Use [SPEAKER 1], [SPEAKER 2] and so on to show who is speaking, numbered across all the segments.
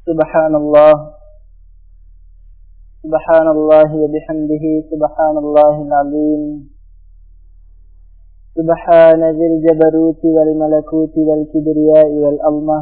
[SPEAKER 1] سبحان الله سبحان الله وبحمده سبحان الله العظيم سبحان ذي الجبروت والملكوت والكبرياء والأظمة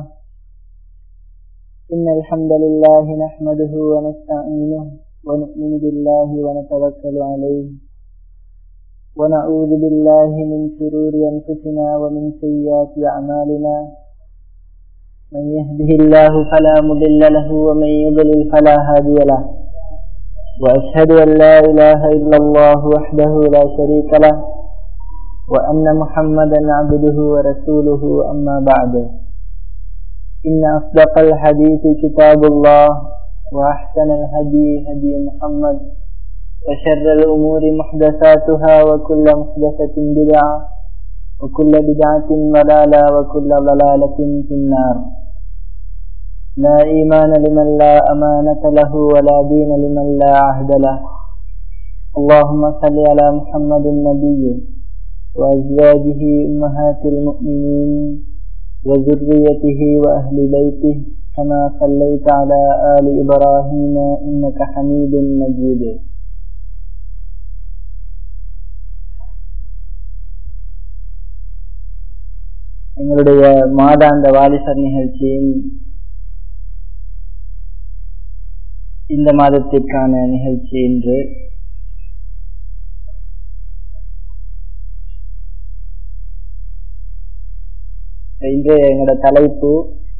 [SPEAKER 1] إن الحمد لله نحمده ونستعينه ونؤمن بالله ونتوكل عليه ونعوذ بالله من شرور أنفسنا ومن سيئات أعمالنا من يهده الله فلا مضل له ومن يضلل فلا هادي له وأشهد أن لا إله إلا الله وحده لا شريك له وأن محمدا عبده ورسوله أما بعد إن أصدق الحديث كتاب الله وأحسن الهدي هدي محمد وشر الأمور محدثاتها وكل محدثة بدعة وكل بدعة ضلالة وكل ضلالة في النار لا إيمان لمن لا أمانة له ولا دين لمن لا عهد له اللهم صل على محمد النبي وأزواجه أمهات المؤمنين وذريته وأهل بيته كما صليت على آل إبراهيم إنك حميد مجيد எங்களுடைய மாதாந்த வாலிசர் நிகழ்ச்சியின் இந்த மாதத்திற்கான நிகழ்ச்சி இன்று இன்று எங்களோட தலைப்பு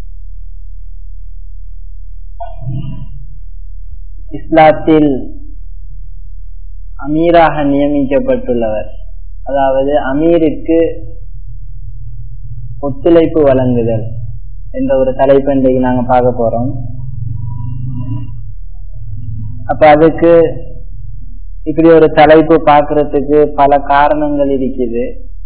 [SPEAKER 1] இஸ்லாத்தில் அமீராக நியமிக்கப்பட்டுள்ளவர் அதாவது அமீருக்கு ஒத்துழைப்பு வழங்குதல் என்ற ஒரு தலைப்பு இன்றைக்கு நாங்க பார்க்க போறோம் அப்ப அதுக்கு இப்படி ஒரு தலைப்பு பார்க்கறதுக்கு பல காரணங்கள் இருக்குது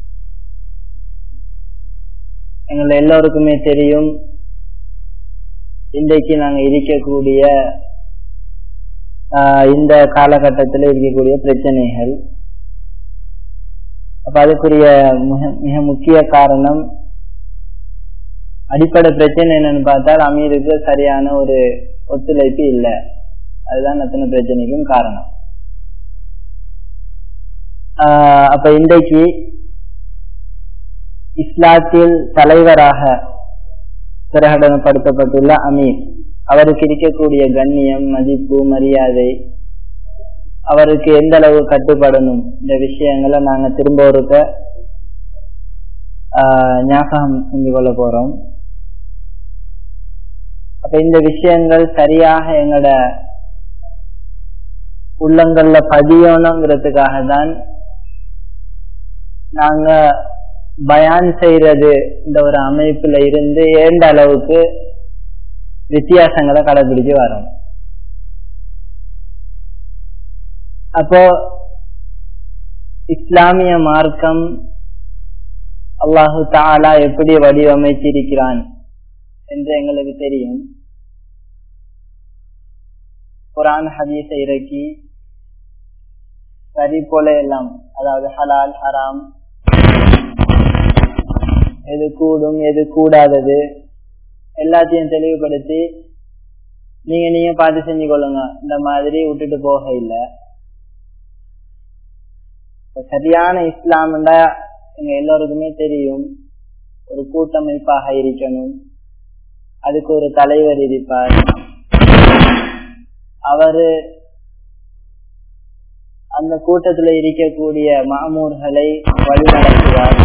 [SPEAKER 1] எங்களை எல்லோருக்குமே தெரியும் இன்றைக்கு நாங்க இருக்கக்கூடிய இந்த காலகட்டத்தில் இருக்கக்கூடிய பிரச்சனைகள் அப்ப அதுக்குரிய மிக மிக முக்கிய காரணம் அடிப்படை பிரச்சனை என்னன்னு பார்த்தால் அமீருக்கு சரியான ஒரு ஒத்துழைப்பு இல்லை அதுதான் அத்தனை பிரச்சனைக்கும் காரணம் அப்ப இன்றைக்கு இஸ்லாத்தில் தலைவராக பிரகடனப்படுத்தப்பட்டுள்ள அமீர் அவருக்கு இருக்கக்கூடிய கண்ணியம் மதிப்பு மரியாதை அவருக்கு எந்த அளவு கட்டுப்படணும் இந்த விஷயங்களை நாங்க திரும்ப ஒருக்க ஞாபகம் செஞ்சு கொள்ள போறோம் அப்ப இந்த விஷயங்கள் சரியாக எங்களோட உள்ளங்கள்ல பதியணுங்கிறதுக்காக தான் நாங்க பயான் செய்யறது இந்த ஒரு அமைப்புல இருந்து ஏண்ட அளவுக்கு வித்தியாசங்களை கடைபிடிச்சு வரோம் அப்போ இஸ்லாமிய மார்க்கம் அல்லாஹு தாலா எப்படி வடிவமைச்சிருக்கிறான் என்று எங்களுக்கு தெரியும் குரான் ஹதீஸை இறக்கி சரி போல எல்லாம் அதாவது ஹலால் ஹராம் எது கூடும் எது கூடாதது எல்லாத்தையும் தெளிவுபடுத்தி நீங்க நீங்க பார்த்து செஞ்சு கொள்ளுங்க இந்த மாதிரி விட்டுட்டு போக இல்லை சரியான இஸ்லாம்டா எங்க எல்லோருக்குமே தெரியும் ஒரு கூட்டமைப்பாக இருக்கணும் அதுக்கு ஒரு தலைவர் இருப்பார் அவரு அந்த கூட்டத்துல இருக்கக்கூடிய மாமூர்களை வழிநடத்துவார்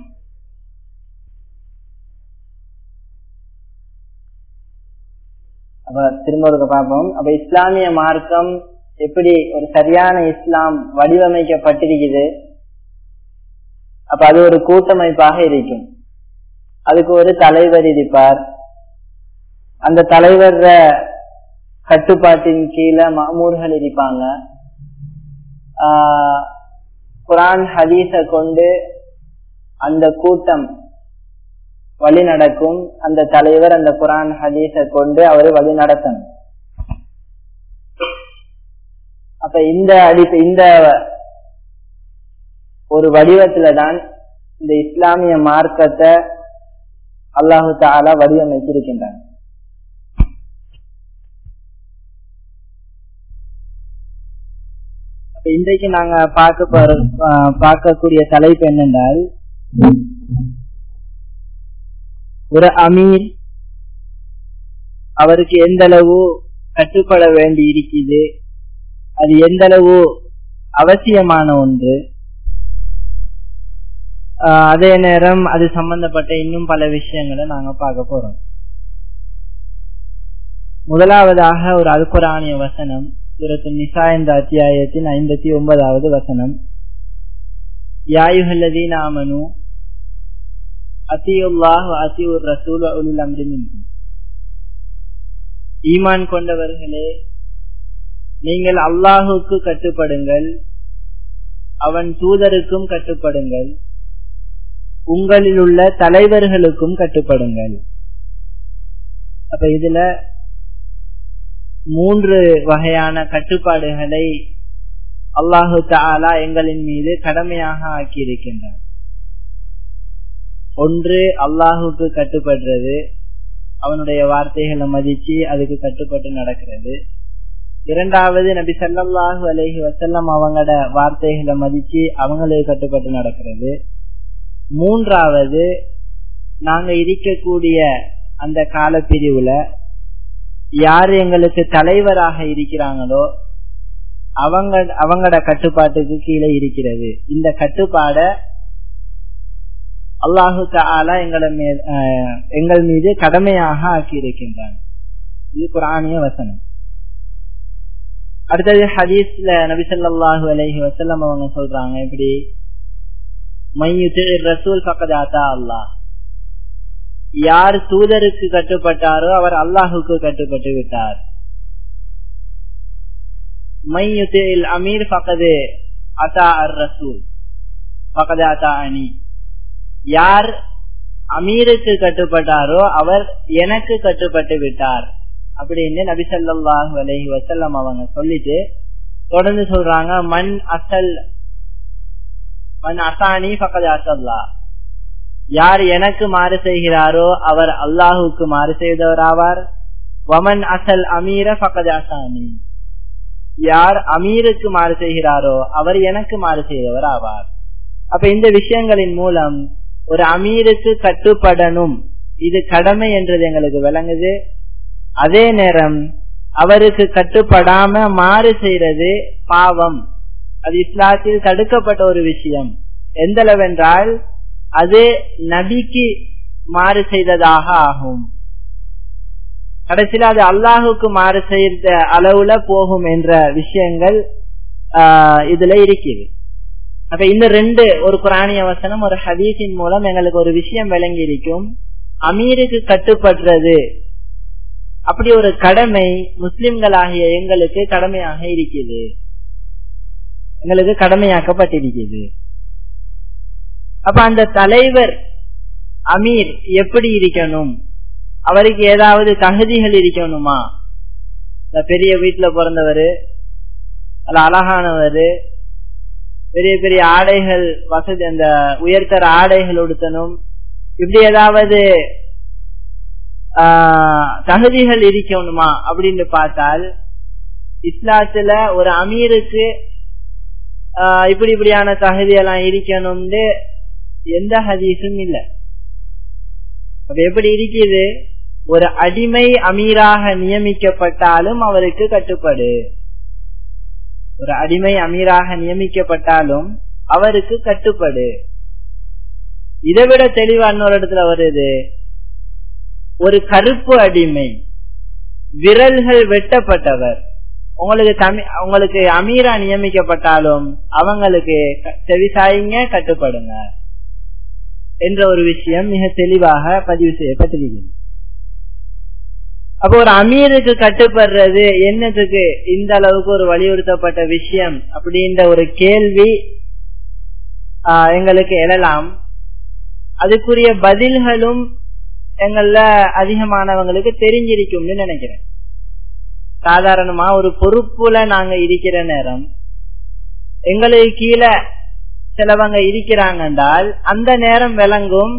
[SPEAKER 1] அப்ப திரும்ப ஒரு பார்ப்போம் அப்ப இஸ்லாமிய மார்க்கம் எப்படி ஒரு சரியான இஸ்லாம் வடிவமைக்கப்பட்டிருக்குது அப்ப அது ஒரு கூட்டமைப்பாக இருக்கும் அதுக்கு ஒரு தலைவர் இருப்பார் அந்த தலைவர் கட்டுப்பாட்டின் கீழே மாமூர்கள் இருப்பாங்க குரான் ஹதீஸ கொண்டு அந்த கூட்டம் வழி நடக்கும் அந்த தலைவர் அந்த குரான் ஹதீஸ கொண்டு அவர் வழி நடத்தணும் அப்ப இந்த அடி இந்த ஒரு வடிவத்துல தான் இந்த இஸ்லாமிய மார்க்கத்தை அல்லாஹு தாலா வடிவமைத்திருக்கின்றான் இன்றைக்கு நாங்க பார்க்க போற பார்க்கக்கூடிய தலைப்பு என்னென்றால் ஒரு அமீர் அவருக்கு எந்த அளவு கட்டுப்பட வேண்டி இருக்குது அது எந்த அளவு அவசியமான ஒன்று அதே நேரம் அது சம்பந்தப்பட்ட இன்னும் பல விஷயங்களை நாங்க பார்க்க போறோம் முதலாவதாக ஒரு அல்குரானிய வசனம் சூரத்து நிசா என்ற அத்தியாயத்தின் ஐம்பத்தி ஒன்பதாவது வசனம் யாயுகல்லதி நாமனு அத்தியுல்லாஹ் அத்தியுர் ரசூல் உலில் அம்ரிமின்கும் ஈமான் கொண்டவர்களே நீங்கள் அல்லாஹுக்கு கட்டுப்படுங்கள் அவன் தூதருக்கும் கட்டுப்படுங்கள் உங்களில் உள்ள தலைவர்களுக்கும் கட்டுப்படுங்கள் அப்ப இதுல மூன்று வகையான கட்டுப்பாடுகளை அல்லாஹு தாலா எங்களின் மீது கடமையாக ஆக்கியிருக்கின்றார் ஒன்று அல்லாஹுக்கு கட்டுப்படுறது அவனுடைய வார்த்தைகளை மதிச்சு அதுக்கு கட்டுப்பட்டு நடக்கிறது இரண்டாவது நபி சல்லாஹூ அலஹி வசல்லம் அவங்களோட வார்த்தைகளை மதிச்சு அவங்களுக்கு கட்டுப்பட்டு நடக்கிறது மூன்றாவது நாங்க இருக்கக்கூடிய அந்த காலப்பிரிவுல யார் எங்களுக்கு தலைவராக இருக்கிறாங்களோ அவங்க அவங்களோட கட்டுப்பாட்டுக்கு கீழே இருக்கிறது இந்த கட்டுப்பாட அல்லாஹு தாலா எங்களை எங்கள் மீது கடமையாக ஆக்கி இருக்கின்றான் இது குரானிய வசனம் அடுத்தது ஹதீஸ்ல நபிசல்லாஹு அலஹி வசல்லம் அவங்க சொல்றாங்க இப்படி மையுத்து ரசூல் பக்கதாத்தா அல்லாஹ் யார் தூதருக்கு கட்டுப்பட்டாரோ அவர் அல்லாஹுக்கு கட்டுப்பட்டு விட்டார் மையுத்தில் அமீர் பக்கது அத்தா அர் ரசூல் பக்கது அத்தா அணி யார் அமீருக்கு கட்டுப்பட்டாரோ அவர் எனக்கு கட்டுப்பட்டு விட்டார் அப்படின்னு நபிசல்லாஹு அலஹி வசல்லம் அவங்க சொல்லிட்டு தொடர்ந்து சொல்றாங்க மண் அசல் மண் அசானி பக்கது அசல்லா யார் எனக்கு மாறு செய்கிறாரோ அவர் அல்லாஹுக்கு மாறு செய்தவர் ஆவார் வமன் அசல் அமீர பக்கது அசானி யார் அமீருக்கு மாறு செய்கிறாரோ அவர் எனக்கு மாறு செய்தவர் ஆவார் அப்ப இந்த விஷயங்களின் மூலம் ஒரு அமீருக்கு கட்டுப்படணும் இது கடமை என்றது எங்களுக்கு விளங்குது அதே நேரம் அவருக்கு கட்டுப்படாம மாறு செய்யறது பாவம் அது இஸ்லாத்தில் தடுக்கப்பட்ட ஒரு விஷயம் எந்த அளவென்றால் அது நபிக்கு மாறு செய்ததாக ஆகும் கடைசியில் அது அல்லாஹுக்கு மாறு செய்த அளவுல போகும் என்ற விஷயங்கள் இதுல இருக்குது அப்ப இந்த ரெண்டு ஒரு குரானிய வசனம் ஒரு ஹதீஸின் மூலம் எங்களுக்கு ஒரு விஷயம் விளங்கி இருக்கும் அமீருக்கு கட்டுப்படுறது அப்படி ஒரு கடமை முஸ்லிம்களாகிய எங்களுக்கு கடமையாக இருக்குது எங்களுக்கு கடமையாக்கப்பட்டிருக்கிறது அப்ப அந்த தலைவர் அமீர் எப்படி இருக்கணும் அவருக்கு ஏதாவது தகுதிகள் இருக்கணுமா பெரிய வீட்டுல பிறந்தவர் அல்ல அழகானவர் பெரிய பெரிய ஆடைகள் வசதி அந்த உயர்த்தர ஆடைகள் உடுத்தணும் இப்படி ஏதாவது தகுதிகள் இருக்கணுமா அப்படின்னு பார்த்தால் இஸ்லாத்துல ஒரு அமீருக்கு இப்படி இப்படியான தகுதி எல்லாம் இருக்கணும்னு எந்த ஹதீஸும் இல்ல அப்ப எப்படி இருக்குது ஒரு அடிமை அமீராக நியமிக்கப்பட்டாலும் அவருக்கு கட்டுப்படு ஒரு அடிமை அமீராக நியமிக்கப்பட்டாலும் அவருக்கு கட்டுப்படு இதை விட தெளிவா இன்னொரு இடத்துல வருது ஒரு கருப்பு அடிமை விரல்கள் வெட்டப்பட்டவர் உங்களுக்கு தமிழ் உங்களுக்கு அமீரா நியமிக்கப்பட்டாலும் அவங்களுக்கு செவிசாயிங்க கட்டுப்படுங்க என்ற ஒரு விஷயம் மிக தெளிவாக பதிவு செய்யப்பட்டிருக்கிறது அப்போ ஒரு அமீருக்கு கட்டுப்படுறது என்னத்துக்கு இந்த அளவுக்கு ஒரு வலியுறுத்தப்பட்ட விஷயம் அப்படின்ற ஒரு கேள்வி எங்களுக்கு எழலாம் அதுக்குரிய பதில்களும் எங்கள அதிகமானவங்களுக்கு தெரிஞ்சிருக்கும்னு நினைக்கிறேன் சாதாரணமா ஒரு பொறுப்புல நாங்க இருக்கிற நேரம் எங்களுக்கு கீழே சிலவங்க இருக்கிறாங்க என்றால் அந்த நேரம் விளங்கும்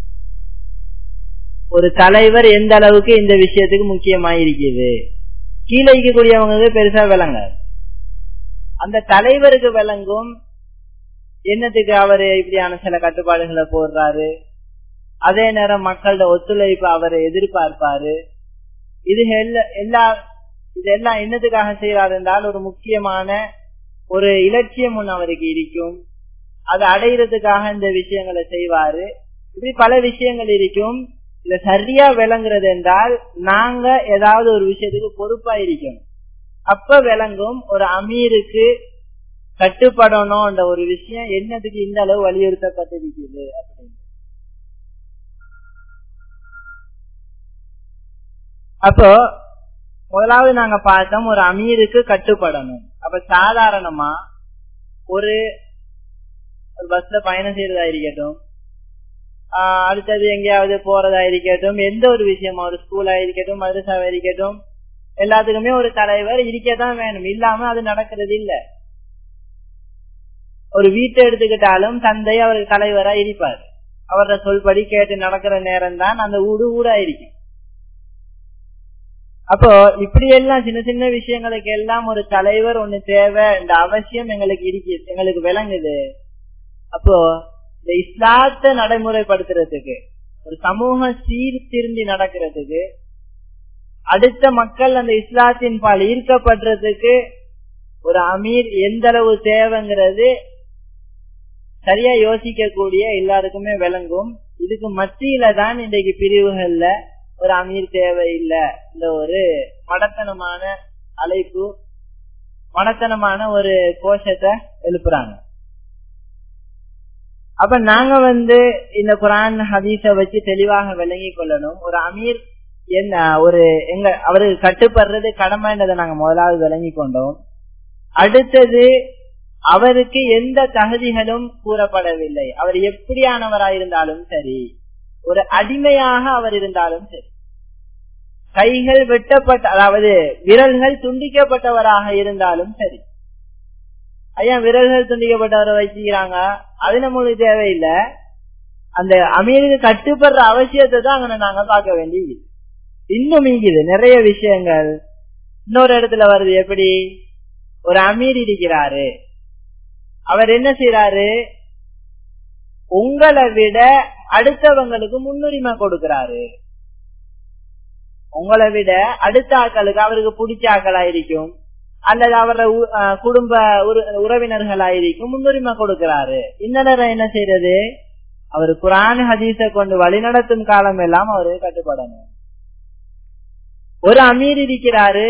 [SPEAKER 1] ஒரு தலைவர் எந்த அளவுக்கு இந்த விஷயத்துக்கு முக்கியமா இருக்குது கீழே இருக்கக்கூடியவங்களுக்கு பெருசா விளங்காது அந்த தலைவருக்கு விளங்கும் என்னத்துக்கு அவரு இப்படியான சில கட்டுப்பாடுகளை போடுறாரு அதே நேரம் மக்களோட ஒத்துழைப்பு அவரை எதிர்பார்ப்பாரு இது எல்லா இதெல்லாம் என்னத்துக்காக செய்யறாரு என்றால் ஒரு முக்கியமான ஒரு இலட்சியம் ஒன்று அவருக்கு இருக்கும் அதை அடையிறதுக்காக இந்த விஷயங்களை செய்வாரு இப்படி பல விஷயங்கள் இருக்கும் இத சரியா விளங்குறது என்றால் நாங்க ஏதாவது ஒரு விஷயத்துக்கு பொறுப்பா இருக்கணும் அப்ப விளங்கும் ஒரு அமீருக்கு கட்டுப்படணும்ன்ற ஒரு விஷயம் என்னதுக்கு இந்த அளவு வலியுறுத்தப்பட்டிருக்குது அப்படின்னு அப்போ முதலாவது நாங்க பார்த்தோம் ஒரு அமீருக்கு கட்டுப்படணும் அப்ப சாதாரணமா ஒரு ஒரு பஸ்ல பயணம் செய்யறதா இருக்கட்டும் அடுத்தது எங்கேயாவது போறதா இருக்கட்டும் எந்த ஒரு விஷயமா ஒரு ஸ்கூலா இருக்கட்டும் மதரசாவா இருக்கட்டும் எல்லாத்துக்குமே ஒரு தலைவர் இருக்கதான் வேணும் இல்லாம அது நடக்கிறது இல்ல ஒரு வீட்டை எடுத்துக்கிட்டாலும் தந்தை அவருக்கு தலைவரா இருப்பார் அவரோட சொல்படி கேட்டு நடக்கிற நேரம் தான் அந்த ஊடு ஊடா இருக்கும் அப்போ இப்படி எல்லாம் சின்ன சின்ன விஷயங்களுக்கு எல்லாம் ஒரு தலைவர் ஒண்ணு தேவை இந்த அவசியம் எங்களுக்கு இருக்கு எங்களுக்கு விளங்குது அப்போ இந்த இஸ்லாத்தை நடைமுறைப்படுத்துறதுக்கு ஒரு சமூக சீர்திருந்தி நடக்கிறதுக்கு அடுத்த மக்கள் அந்த இஸ்லாத்தின் பால் ஈர்க்கப்படுறதுக்கு ஒரு அமீர் எந்த அளவு தேவைங்கிறது சரியா யோசிக்கக்கூடிய எல்லாருக்குமே விளங்கும் இதுக்கு மத்தியில தான் இன்றைக்கு பிரிவுகள்ல ஒரு அமீர் தேவையில்லை இந்த ஒரு மடத்தனமான அழைப்பு மடத்தனமான ஒரு கோஷத்தை எழுப்புறாங்க அப்ப நாங்க வந்து இந்த குரான் ஹதீஸ வச்சு தெளிவாக விளங்கி கொள்ளணும் ஒரு அமீர் என்ன ஒரு எங்க அவருக்கு கட்டுப்படுறது கடமைன்றதை நாங்க முதலாவது விளங்கி கொண்டோம் அடுத்தது அவருக்கு எந்த தகுதிகளும் கூறப்படவில்லை அவர் எப்படியானவராயிருந்தாலும் சரி ஒரு அடிமையாக அவர் இருந்தாலும் சரி கைகள் வெட்டப்பட்ட அதாவது விரல்கள் துண்டிக்கப்பட்டவராக இருந்தாலும் சரி ஐயா விரல்கள் துண்டிக்கப்பட்டவரை வச்சுக்கிறாங்க அது நம்மளுக்கு தேவையில்லை அந்த அமீருக்கு கட்டுப்படுற அவசியத்தை தான் அங்க நாங்க பார்க்க வேண்டியது இன்னும் மீங்குது நிறைய விஷயங்கள் இன்னொரு இடத்துல வருது எப்படி ஒரு அமீர் இருக்கிறாரு அவர் என்ன செய்யறாரு உங்களை விட அடுத்தவங்களுக்கு முன்னுரிமை கொடுக்கிறாரு உங்களை விட அடுத்த ஆக்களுக்கு அவருக்கு பிடிச்ச ஆக்களா இருக்கும் அல்லது அவரோட குடும்ப உறவினர்களாயிருக்கும் முன்னுரிமை கொடுக்கிறாரு இந்த நேரம் என்ன செய்யறது அவர் குரான் ஹதீஸ கொண்டு வழிநடத்தும் காலம் எல்லாம் அவரு கட்டுப்படணும் ஒரு அமீர் இருக்கிறாரு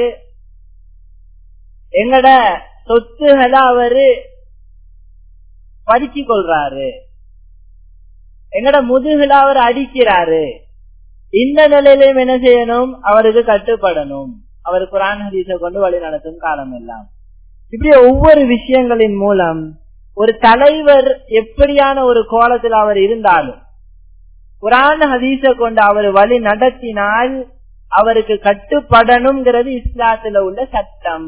[SPEAKER 1] எங்கட சொத்துகளை அவரு பறிச்சு கொள்றாரு எங்கட முதுகுல அவர் அடிக்கிறாரு இந்த நிலையிலும் என்ன செய்யணும் அவருக்கு கட்டுப்படணும் அவர் குரான் ஹதீஸை கொண்டு வழி நடத்தும் காலம் எல்லாம் இப்படி ஒவ்வொரு விஷயங்களின் மூலம் ஒரு தலைவர் எப்படியான ஒரு கோலத்தில் அவர் இருந்தாலும் குரான் ஹதீஸ கொண்டு அவர் வழி நடத்தினால் அவருக்கு கட்டுப்படணுங்கிறது இஸ்லாத்துல உள்ள சட்டம்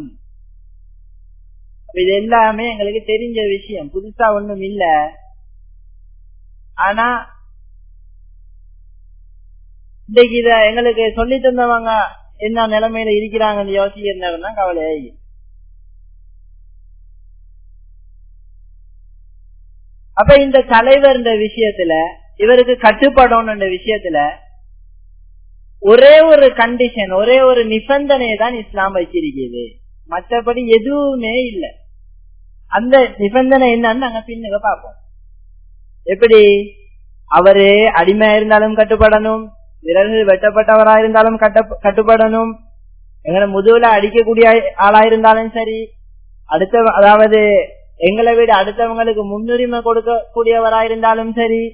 [SPEAKER 1] இது எல்லாமே எங்களுக்கு தெரிஞ்ச விஷயம் புதுசா ஒண்ணும் இல்ல ஆனா இன்னைக்கு இத எங்களுக்கு சொல்லி தந்தவங்க என்ன நிலைமையில இருக்கிறாங்கன்னு யோசிக்கிறா கவலை அப்ப இந்த தலைவர் விஷயத்துல இவருக்கு கட்டுப்படணும் விஷயத்துல ஒரே ஒரு கண்டிஷன் ஒரே ஒரு நிபந்தனையை தான் இஸ்லாம் வச்சிருக்கிறது மற்றபடி எதுவுமே இல்லை அந்த நிபந்தனை என்னன்னு நாங்க பின்னுக பார்ப்போம் எப்படி அவரு அடிமையா இருந்தாலும் கட்டுப்படணும் விரல்கள் வெட்டப்பட்டவரா இருந்தாலும் கட்டுப்படணும் எங்களை முதுகுல அடிக்கக்கூடிய ஆளா இருந்தாலும் சரி அடுத்த அதாவது எங்களை விட அடுத்தவங்களுக்கு முன்னுரிமை கொடுக்கக்கூடியவரா இருந்தாலும் சரி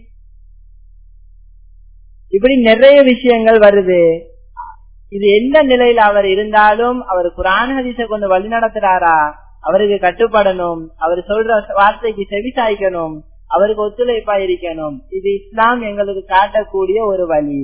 [SPEAKER 1] இப்படி நிறைய விஷயங்கள் வருது இது எந்த நிலையில அவர் இருந்தாலும் அவர் குரான் ஹதீஸை கொண்டு வழி நடத்துறாரா அவருக்கு கட்டுப்படணும் அவர் சொல்ற வார்த்தைக்கு செவி சாய்க்கணும் அவருக்கு ஒத்துழைப்பா இருக்கணும் இது இஸ்லாம் எங்களுக்கு காட்டக்கூடிய ஒரு வழி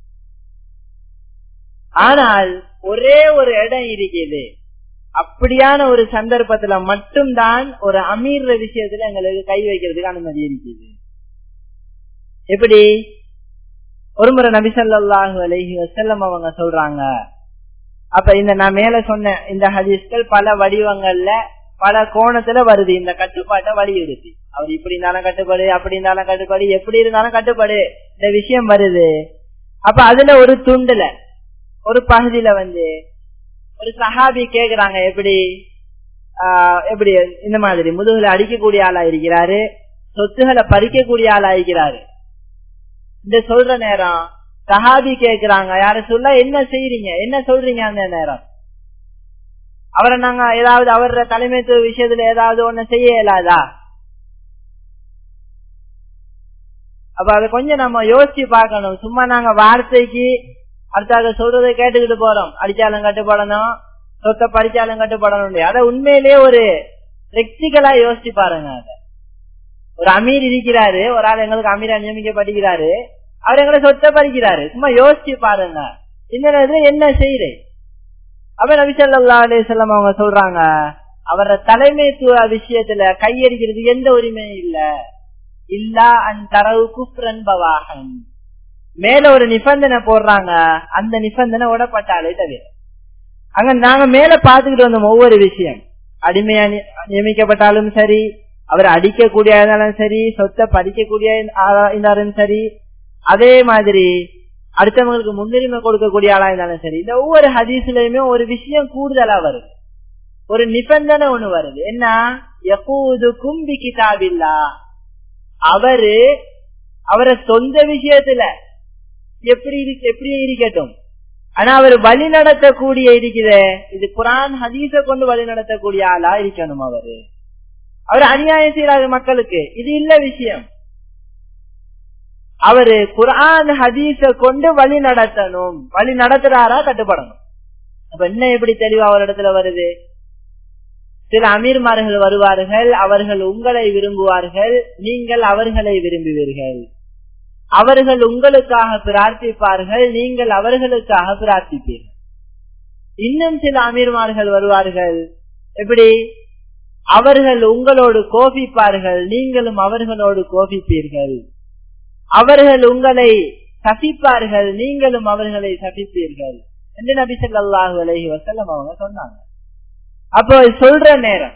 [SPEAKER 1] ஆனால் ஒரே ஒரு இடம் இருக்குது அப்படியான ஒரு சந்தர்ப்பத்துல மட்டும்தான் ஒரு அமீர் விஷயத்துல எங்களுக்கு கை வைக்கிறதுக்கு அனுமதி இருக்குது எப்படி ஒருமுறை நபிசல்லாஹு அலஹி வசல்லம் அவங்க சொல்றாங்க அப்ப இந்த நான் மேல சொன்ன இந்த ஹதீஸ்கள் பல வடிவங்கள்ல பல கோணத்துல வருது இந்த கட்டுப்பாட்டை வலியுறுத்தி அவர் இப்படி இருந்தாலும் கட்டுப்பாடு அப்படி இருந்தாலும் கட்டுப்பாடு எப்படி இருந்தாலும் கட்டுப்பாடு இந்த விஷயம் வருது அப்ப அதுல ஒரு துண்டுல ஒரு பகுதியில வந்து ஒரு சஹாபி கேக்குறாங்க எப்படி ஆஹ் எப்படி இந்த மாதிரி முதுகுல அடிக்கக்கூடிய ஆளா இருக்கிறாரு சொத்துகளை பறிக்கக்கூடிய ஆளா இருக்கிறாரு இந்த சொல்ற நேரம் சஹாபி கேக்குறாங்க யார சொல்ல என்ன செய்யறீங்க என்ன சொல்றீங்க அந்த நேரம் அவரை நாங்க ஏதாவது அவர தலைமைத்துவ விஷயத்துல ஏதாவது ஒண்ணு செய்ய இயலாதா அப்ப அதை கொஞ்சம் நம்ம யோசிச்சு பார்க்கணும் சும்மா நாங்க வார்த்தைக்கு அடுத்தாக சொல்றதை கேட்டுக்கிட்டு போறோம் அடிச்சாலும் கட்டுப்படணும் சொத்தை பறிச்சாலும் கட்டுப்படணும் அதை உண்மையிலேயே ஒரு பிராக்டிக்கலா யோசிச்சு பாருங்க அதை ஒரு அமீர் இருக்கிறாரு ஒரு ஆள் எங்களுக்கு அமீரா நியமிக்கப்படுகிறாரு அவர் எங்களை சொத்தை பறிக்கிறாரு சும்மா யோசிச்சு பாருங்க இந்த நேரத்துல என்ன செய்யறேன் அப்ப நபி சொல்லா அலிசல்லாம் அவங்க சொல்றாங்க அவர தலைமைத்துவ விஷயத்துல கையடிக்கிறது எந்த உரிமையும் இல்ல இல்லா அன் தரவு குப்ரன் பவாகன் மேல ஒரு நிபந்தனை போடுறாங்க அந்த நிபந்தனை உடப்பட்டாலே தவிர அங்க நாங்க மேல பாத்துக்கிட்டு வந்தோம் ஒவ்வொரு விஷயம் அடிமையா நியமிக்கப்பட்டாலும் சரி அவர் அடிக்கக்கூடிய இருந்தாலும் சரி சொத்தை பறிக்கக்கூடிய இருந்தாலும் சரி அதே மாதிரி அடுத்தவங்களுக்கு முன்னுரிமை கொடுக்கக்கூடிய ஆளா இருந்தாலும் சரி இந்த ஒவ்வொரு ஹதீஸ்லயுமே ஒரு விஷயம் கூடுதலா வருது ஒரு நிபந்தனை ஒண்ணு வருது என்ன எப்போது கும்பி கிதாபில்லா அவரு அவரை சொந்த விஷயத்துல எப்படி எப்படி இருக்கட்டும் ஆனா அவர் வழி நடத்தக்கூடிய இருக்குதே இது குரான் ஹதீஸ கொண்டு வழி நடத்தக்கூடிய ஆளா இருக்கணும் அவரு அவர் அநியாயம் செய்யறாரு மக்களுக்கு இது இல்ல விஷயம் அவரு குரான் ஹதீஸ கொண்டு வழி நடத்தணும் வழி நடத்துறாரா கட்டுப்படணும் அப்ப என்ன எப்படி தெளிவா ஒரு இடத்துல வருது சில அமீர்மார்கள் வருவார்கள் அவர்கள் உங்களை விரும்புவார்கள் நீங்கள் அவர்களை விரும்புவீர்கள் அவர்கள் உங்களுக்காக பிரார்த்திப்பார்கள் நீங்கள் அவர்களுக்காக பிரார்த்திப்பீர்கள் இன்னும் சில அமீர்மார்கள் வருவார்கள் எப்படி அவர்கள் உங்களோடு கோபிப்பார்கள் நீங்களும் அவர்களோடு கோபிப்பீர்கள் அவர்கள் உங்களை சபிப்பார்கள் நீங்களும் அவர்களை சபிப்பீர்கள் என்று நபி சொல்லாஹு அலஹி வசல்லம் அவங்க சொன்னாங்க அப்போ சொல்ற நேரம்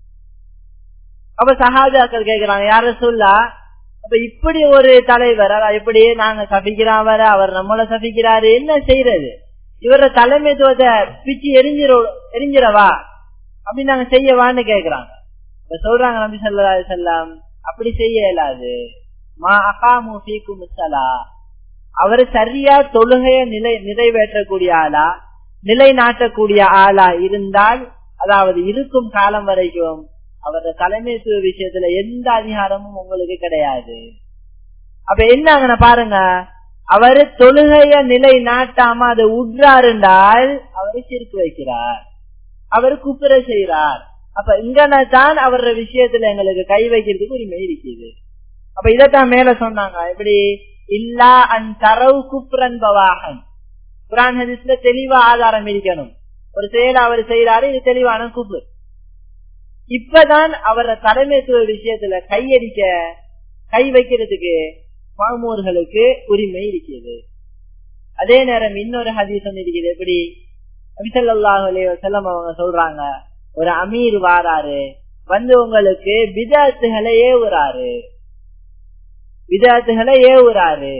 [SPEAKER 1] அப்ப சஹாஜாக்கள் கேக்குறாங்க யார சொல்லா அப்ப இப்படி ஒரு தலைவர் எப்படி நாங்க சபிக்கிறோம் வர அவர் நம்மள சபிக்கிறாரு என்ன செய்யறது இவர தலைமைத்துவத்தை பிச்சு எரிஞ்சிர எரிஞ்சிரவா அப்படி நாங்க செய்யவான்னு கேக்குறாங்க இப்ப சொல்றாங்க நபி சொல்லா செல்லாம் அப்படி செய்ய இயலாது மா அகாமு ஃபீக்கும் அவர் சரியா தொழுகைய நிலை நிறைவேற்றக்கூடிய ஆளா நிலை நாட்டக்கூடிய ஆளா இருந்தால் அதாவது இருக்கும் காலம் வரைக்கும் அவரது தலைமைத்துவ விஷயத்துல எந்த அதிகாரமும் உங்களுக்கு கிடையாது அப்ப என்ன பாருங்க அவரு தொழுகைய நிலை நாட்டாம அதை உட்றாருண்டால் அவரை சிரிப்பு வைக்கிறார் அவர் குப்புற செய்யறார் அப்ப இங்கன தான் அவர விஷயத்துல எங்களுக்கு கை வைக்கிறதுக்கு உரிமை இருக்குது அப்ப இதத்தான் மேல சொன்னாங்க எப்படி இல்லா அன் தரவு குப்ரன் பவாகன் குரான் ஹதீஸ்ல தெளிவா ஆதாரம் இருக்கணும் ஒரு செயல அவர் செய்யறாரு இது தெளிவான குப்பு இப்பதான் அவர தலைமைத்துவ விஷயத்துல கையடிக்க கை வைக்கிறதுக்கு மாமூர்களுக்கு உரிமை இருக்கிறது அதே நேரம் இன்னொரு ஹதீசம் இருக்குது எப்படி அபிசல்லாஹ் செல்லம் அவங்க சொல்றாங்க ஒரு அமீர் வாராரு வந்து உங்களுக்கு விதாத்துகளை ஏவுறாரு விதாத்துகளை ஏவுறாரு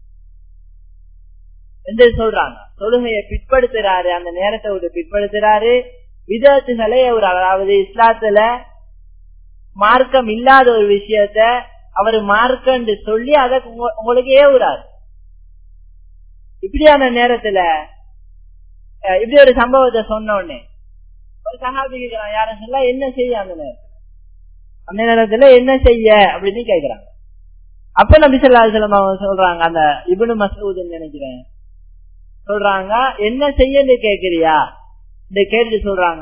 [SPEAKER 1] என்று சொல்றாங்க தொழுகையை பிற்படுத்துறாரு அந்த நேரத்தை விட்டு பிற்படுத்துறாரு விதத்துகளை அவர் அதாவது இஸ்லாத்துல மார்க்கம் இல்லாத ஒரு விஷயத்த அவர் மார்க்கன்னு சொல்லி அதை உங்களுக்கு ஏவுறாரு இப்படியான நேரத்துல இப்படி ஒரு சம்பவத்தை சொன்ன உடனே ஒரு சகாபி கேட்கிறான் யாரும் சொல்ல என்ன செய்ய அந்த நேரத்துல அந்த நேரத்துல என்ன செய்ய அப்படின்னு கேக்குறாங்க அப்ப நபி சொல்லா அவங்க சொல்றாங்க அந்த இபுனு மசூதுன்னு நினைக்கிறேன் சொல்றாங்க என்ன செய்யன்னு கேக்குறியா இந்த கேட்டு சொல்றாங்க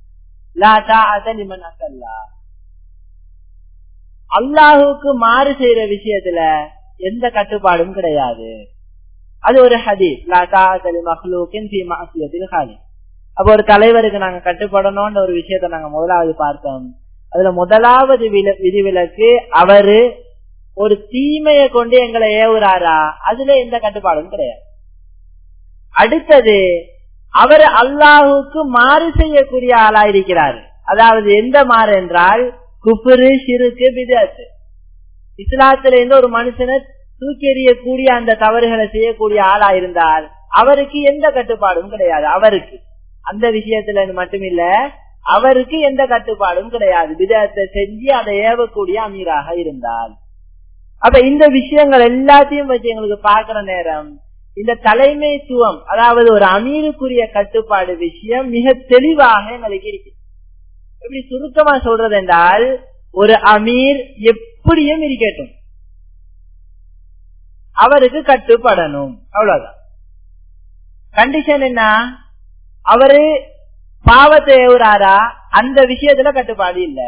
[SPEAKER 1] அல்லாஹுக்கு மாறு செய்யற விஷயத்துல எந்த கட்டுப்பாடும் கிடையாது அது ஒரு ஹதீஸ் அப்ப ஒரு தலைவருக்கு நாங்க கட்டுப்படணும்ன்ற ஒரு விஷயத்த நாங்க முதலாவது பார்த்தோம் அதுல முதலாவது விதிவிலக்கு அவரு ஒரு தீமையை கொண்டு எங்களை ஏவுறாரா அதுல எந்த கட்டுப்பாடும் கிடையாது அடுத்தது அவர் அல்லாஹுக்கு மாறு செய்யக்கூடிய ஆளா இருக்கிறாரு அதாவது எந்த மாறு என்றால் குஃபுரு சிறுக்கு பிதாத்து இஸ்லாத்துல இருந்து ஒரு மனுஷனை தூக்கி எறியக்கூடிய அந்த தவறுகளை செய்யக்கூடிய ஆளா இருந்தால் அவருக்கு எந்த கட்டுப்பாடும் கிடையாது அவருக்கு அந்த விஷயத்துல மட்டுமில்ல அவருக்கு எந்த கட்டுப்பாடும் கிடையாது விதத்தை செஞ்சு அதை ஏவக்கூடிய அமீராக இருந்தால் அப்ப இந்த விஷயங்கள் எல்லாத்தையும் வச்சு எங்களுக்கு பாக்குற நேரம் இந்த தலைமைத்துவம் அதாவது ஒரு அமீருக்குரிய கட்டுப்பாடு விஷயம் மிக தெளிவாக எங்களுக்கு இருக்கு எப்படி சுருக்கமா சொல்றது என்றால் ஒரு அமீர் எப்படியும் இருக்கட்டும் அவருக்கு கட்டுப்படணும் அவ்வளவுதான் கண்டிஷன் என்ன அவரு பாவத்தை ஏவுறாரா அந்த விஷயத்துல கட்டுப்பாடு இல்ல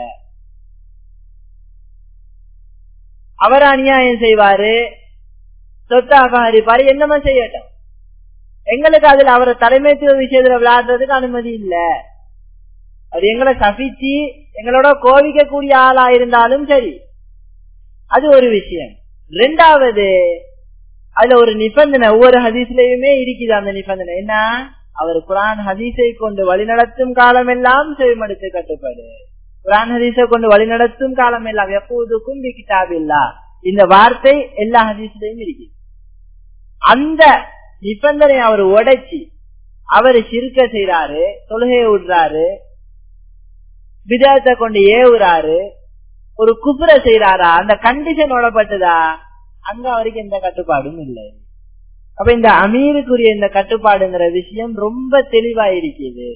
[SPEAKER 1] அவர் அநியாயம் செய்வாரு சொத்து அபகரிப்பாரு என்னமா செய்யட்டும் எங்களுக்கு அதுல அவரை தலைமைத்துவ விஷயத்துல விளையாடுறதுக்கு அனுமதி இல்ல அது எங்களை சபிச்சு எங்களோட கோவிக்கக்கூடிய ஆளா இருந்தாலும் சரி அது ஒரு விஷயம் ரெண்டாவது அதுல ஒரு நிபந்தனை ஒவ்வொரு ஹதீஸ்லயுமே இருக்குது அந்த நிபந்தனை என்ன அவர் குரான் ஹதீஸை கொண்டு வழிநடத்தும் காலம் எல்லாம் செவிமடுத்து கட்டுப்பாடு குரான் ஹதீஸை கொண்டு வழிநடத்தும் காலம் எல்லாம் எப்போதுக்கும் கிட்டாபில்லா இந்த வார்த்தை எல்லா ஹதீஸ்லயும் இருக்கு அந்த நிபந்தனை அவர் உடைச்சி அவர் சிறுக்க செய்யறாரு தொழுகையை விடுறாரு விதத்தை கொண்டு ஏவுறாரு ஒரு குப்புற செய்யறாரா அந்த கண்டிஷன் உடப்பட்டதா அங்க அவருக்கு எந்த கட்டுப்பாடும் இல்லை அப்ப இந்த அமீருக்குரிய இந்த கட்டுப்பாடுங்கிற விஷயம் ரொம்ப தெளிவா இருக்குது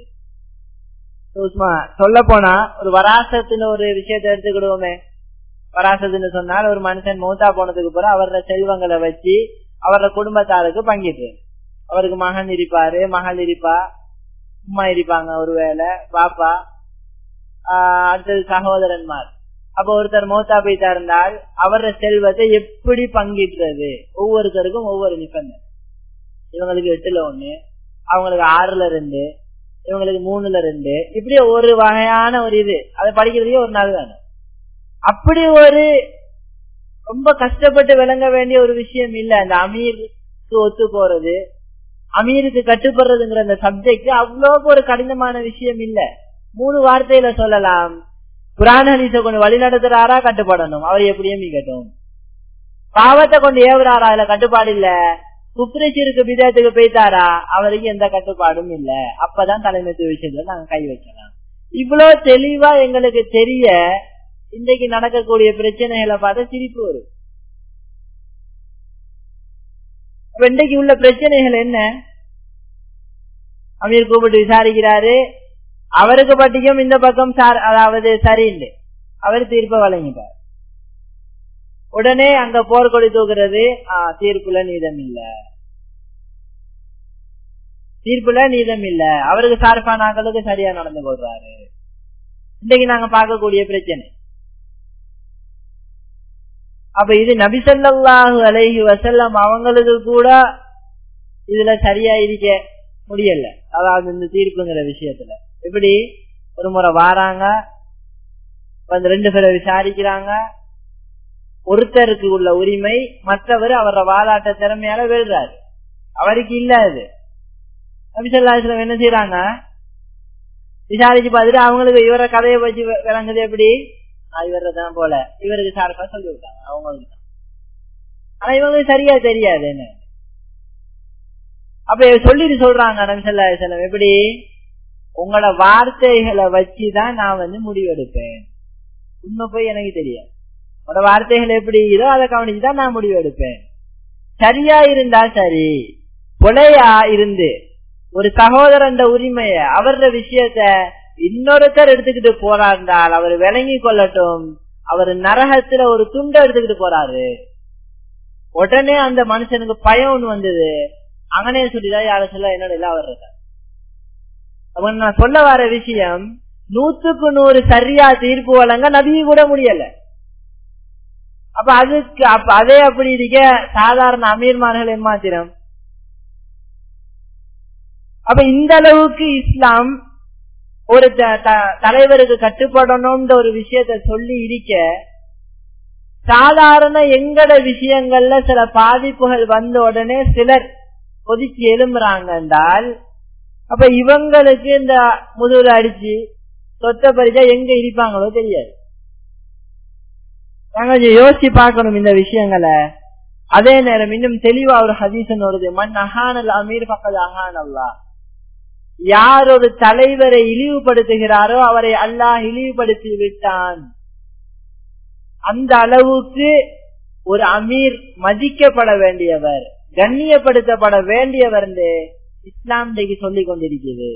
[SPEAKER 1] சொல்ல போனா ஒரு வராசத்துன்னு ஒரு விஷயத்த எடுத்துக்கிடுவோமே வராசத்துன்னு சொன்னால் ஒரு மனுஷன் மூத்தா போனதுக்கு பிறகு அவரோட செல்வங்களை வச்சு அவரோட குடும்பத்தாருக்கு பங்கிட்டு அவருக்கு மகன் இருப்பாரு மகள் இருப்பா உமா இருப்பாங்க ஒருவேளை பாப்பா ஆஹ் அடுத்தது சகோதரன்மார் அப்ப ஒருத்தர் மோத்தா போயிட்டா இருந்தால் அவரோட செல்வத்தை எப்படி பங்கிடுறது ஒவ்வொருத்தருக்கும் ஒவ்வொரு நிபந்தனை இவங்களுக்கு எட்டுல ஒண்ணு அவங்களுக்கு ஆறுல ரெண்டு இவங்களுக்கு மூணுல ரெண்டு இப்படி ஒரு வகையான ஒரு இது அதை படிக்கிறதுக்கே ஒரு நாள் வேணும் அப்படி ஒரு ரொம்ப கஷ்டப்பட்டு விளங்க வேண்டிய ஒரு விஷயம் இல்ல அந்த அமீருக்கு ஒத்து போறது அமீருக்கு கட்டுப்படுறதுங்கிற அந்த சப்ஜெக்ட் அவ்வளவு ஒரு கடினமான விஷயம் இல்ல மூணு வார்த்தையில சொல்லலாம் புராண ஹதீஸை கொண்டு வழி நடத்துறாரா கட்டுப்படணும் அவர் எப்படியும் மீகட்டும் பாவத்தை கொண்டு ஏவுறாரா அதுல கட்டுப்பாடு இல்ல குப்ரேச்சிருக்கு விதத்துக்கு போய்த்தாரா அவருக்கு எந்த கட்டுப்பாடும் இல்ல அப்பதான் தலைமைத்துவ விஷயத்துல நாங்க கை வைக்கலாம் இவ்வளவு தெளிவா எங்களுக்கு தெரிய இன்றைக்கு நடக்கக்கூடிய பிரச்சனைகளை பார்த்தா சிரிப்பு வரும் இன்றைக்கு உள்ள பிரச்சனைகள் என்ன அமீர் கூப்பிட்டு விசாரிக்கிறாரு அவருக்கு பட்டிக்கும் இந்த பக்கம் அதாவது சரியில்லை அவர் தீர்ப்பை வழங்கிட்டார் உடனே அங்க போர்க்கொடி தூக்குறது தீர்ப்புல நீதம் இல்ல தீர்ப்புல நீதம் இல்ல அவருக்கு சார்பானாக்களுக்கு சரியா நடந்து கொள்றாரு இன்றைக்கு நாங்க பார்க்கக்கூடிய பிரச்சனை அப்ப இது நபிசல்லாஹு அலைஹி வசல்லம் அவங்களுக்கு கூட இதுல சரியா இருக்க முடியல அதாவது இந்த தீர்ப்புங்கிற விஷயத்துல எப்படி ஒரு முறை வாராங்க வந்து ரெண்டு பேரை விசாரிக்கிறாங்க ஒருத்தருக்கு உள்ள உரிமை மற்றவர் அவரோட வாதாட்ட திறமையால வெல்றாரு அவருக்கு இல்ல அது நபிசல்லாஸ்லம் என்ன செய்யறாங்க விசாரிச்சு பார்த்துட்டு அவங்களுக்கு இவர கதையை வச்சு விளங்குது எப்படி இவர்தான் போல இவருக்கு சார்பா சொல்லி விட்டாங்க அவங்களுக்கு ஆனா இவங்களுக்கு சரியா தெரியாது என்ன அப்ப சொல்லிட்டு சொல்றாங்க நபிசல்லா செல்லம் எப்படி உங்களோட வார்த்தைகளை வச்சுதான் நான் வந்து முடிவெடுப்பேன் உண்மை போய் எனக்கு தெரியாது உங்களோட வார்த்தைகள் எப்படி இதோ அதை கவனிச்சுதான் நான் முடிவு எடுப்பேன் சரியா இருந்தா சரி கொலையா இருந்து ஒரு சகோதரன் உரிமைய அவரோட விஷயத்த இன்னொருத்தர் எடுத்துக்கிட்டு போறாருந்தால் அவர் விளங்கி கொள்ளட்டும் அவர் நரகத்துல ஒரு துண்டை எடுத்துக்கிட்டு போறாரு உடனே அந்த மனுஷனுக்கு பயம் ஒண்ணு வந்தது அங்கனே சொல்லிதான் யாரும் சொல்ல என்னோட எல்லாம் வர்றது அவன் நான் சொல்ல வர விஷயம் நூத்துக்கு நூறு சரியா தீர்ப்பு வழங்க நபிய கூட முடியல அப்ப அதுக்கு அப்ப அதே அப்படி இருக்க சாதாரண அமீர்மார்கள் எம்மாத்திரம் அப்ப இந்த அளவுக்கு இஸ்லாம் ஒரு தலைவருக்கு கட்டுப்படணும்ன்ற ஒரு விஷயத்த சொல்லி இருக்க சாதாரண எங்கட விஷயங்கள்ல சில பாதிப்புகள் வந்த உடனே சிலர் கொதிச்சு எழும்புறாங்க என்றால் அப்ப இவங்களுக்கு இந்த முதுகுல அடிச்சு சொத்தை பறிச்சா எங்க இருப்பாங்களோ தெரியாது நாங்க கொஞ்சம் யோசிச்சு பார்க்கணும் இந்த விஷயங்களை அதே நேரம் இன்னும் தெளிவா ஒரு ஹதீசன் வருது மண் அஹானல் அமீர் பக்கத்து அஹான் அல்லா யார் ஒரு தலைவரை இழிவுபடுத்துகிறாரோ அவரை அல்லாஹ் இழிவுபடுத்தி விட்டான் அந்த அளவுக்கு ஒரு அமீர் மதிக்கப்பட வேண்டியவர் கண்ணியப்படுத்தப்பட வேண்டியவர் என்று இஸ்லாம் இன்றைக்கு சொல்லிக் கொண்டிருக்கிறது